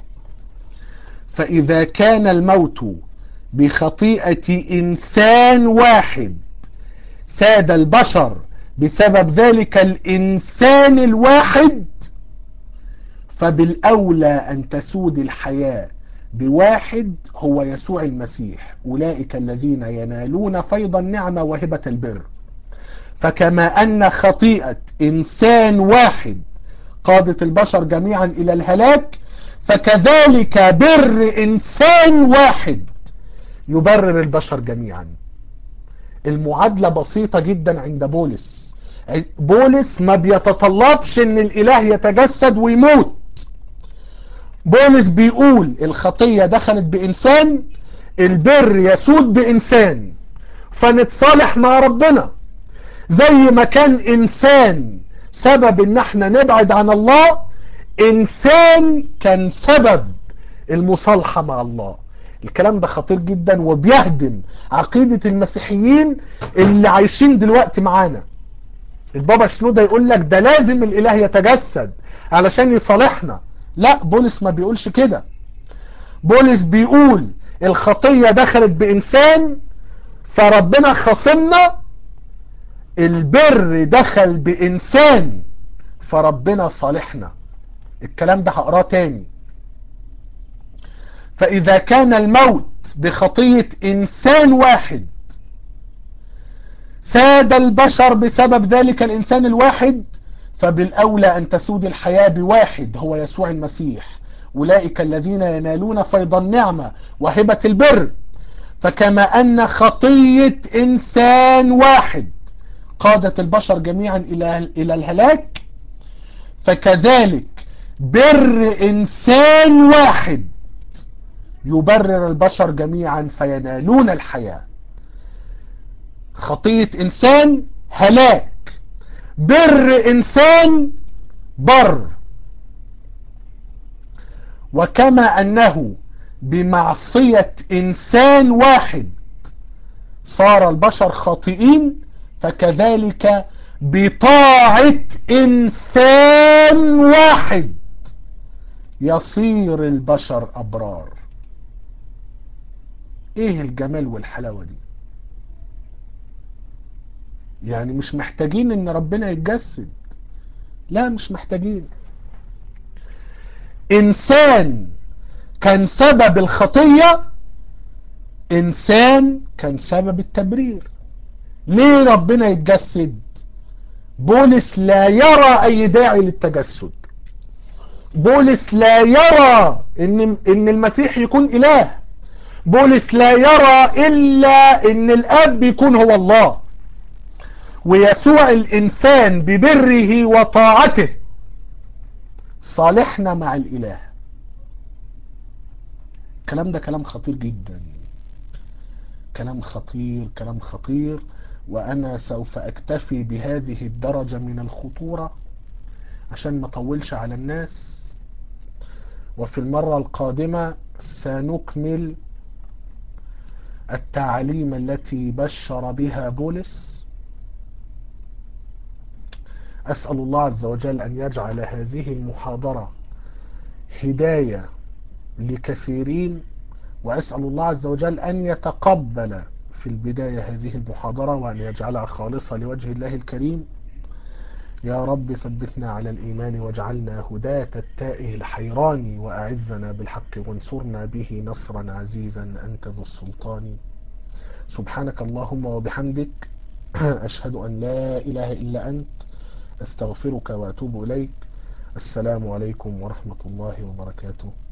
فإذا كان الموت بخطيئة إنسان واحد ساد البشر بسبب ذلك الإنسان الواحد فبالأولى أن تسود الحياة بواحد هو يسوع المسيح أولئك الذين ينالون فيض النعمة وهبة البر فكما أن خطيئة إنسان واحد قادت البشر جميعا إلى الهلاك فكذلك بر إنسان واحد يبرر البشر جميعا المعادلة بسيطة جدا عند بولس بولس ما بيتطلبش ان الاله يتجسد ويموت بولس بيقول الخطية دخلت بإنسان البر يسود بإنسان فنتصالح مع ربنا زي ما كان إنسان سبب إن احنا نبعد عن الله إنسان كان سبب المصالحة مع الله الكلام ده خطير جدا وبيهدم عقيدة المسيحيين اللي عايشين دلوقتي معانا البابا شنودة يقول لك ده لازم الإله يتجسد علشان يصالحنا لا بولس ما بيقولش كده بولس بيقول الخطية دخلت بإنسان فربنا خصمنا البر دخل بإنسان فربنا صالحنا الكلام ده هقراه تاني فإذا كان الموت بخطية إنسان واحد ساد البشر بسبب ذلك الإنسان الواحد فبالأولى أن تسود الحياة بواحد هو يسوع المسيح أولئك الذين ينالون فيض النعمة وهبة البر فكما أن خطية إنسان واحد قادت البشر جميعا إلى إلى الهلاك فكذلك بر إنسان واحد يبرر البشر جميعا فينالون الحياة خطية إنسان هلاك بر إنسان بر وكما أنه بمعصية إنسان واحد صار البشر خاطئين فكذلك بطاعة إنسان واحد يصير البشر أبرار إيه الجمال والحلاوة دي يعني مش محتاجين ان ربنا يتجسد لا مش محتاجين انسان كان سبب الخطية انسان كان سبب التبرير ليه ربنا يتجسد بولس لا يرى اي داعي للتجسد بولس لا يرى ان ان المسيح يكون اله بولس لا يرى الا ان الاب يكون هو الله ويسوع الانسان ببره وطاعته صالحنا مع الاله الكلام ده كلام خطير جدا كلام خطير كلام خطير وانا سوف اكتفي بهذه الدرجة من الخطورة عشان ما اطولش على الناس وفي المرة القادمة سنكمل التعاليم التي بشر بها بولس أسأل الله عز وجل أن يجعل هذه المحاضرة هداية لكثيرين وأسأل الله عز وجل أن يتقبل في البداية هذه المحاضرة وأن يجعلها خالصة لوجه الله الكريم يا رب ثبتنا على الإيمان واجعلنا هداة التائه الحيران وأعزنا بالحق وانصرنا به نصرا عزيزا أنت ذو السلطان سبحانك اللهم وبحمدك أشهد أن لا إله إلا أنت أستغفرك وأتوب إليك السلام عليكم ورحمة الله وبركاته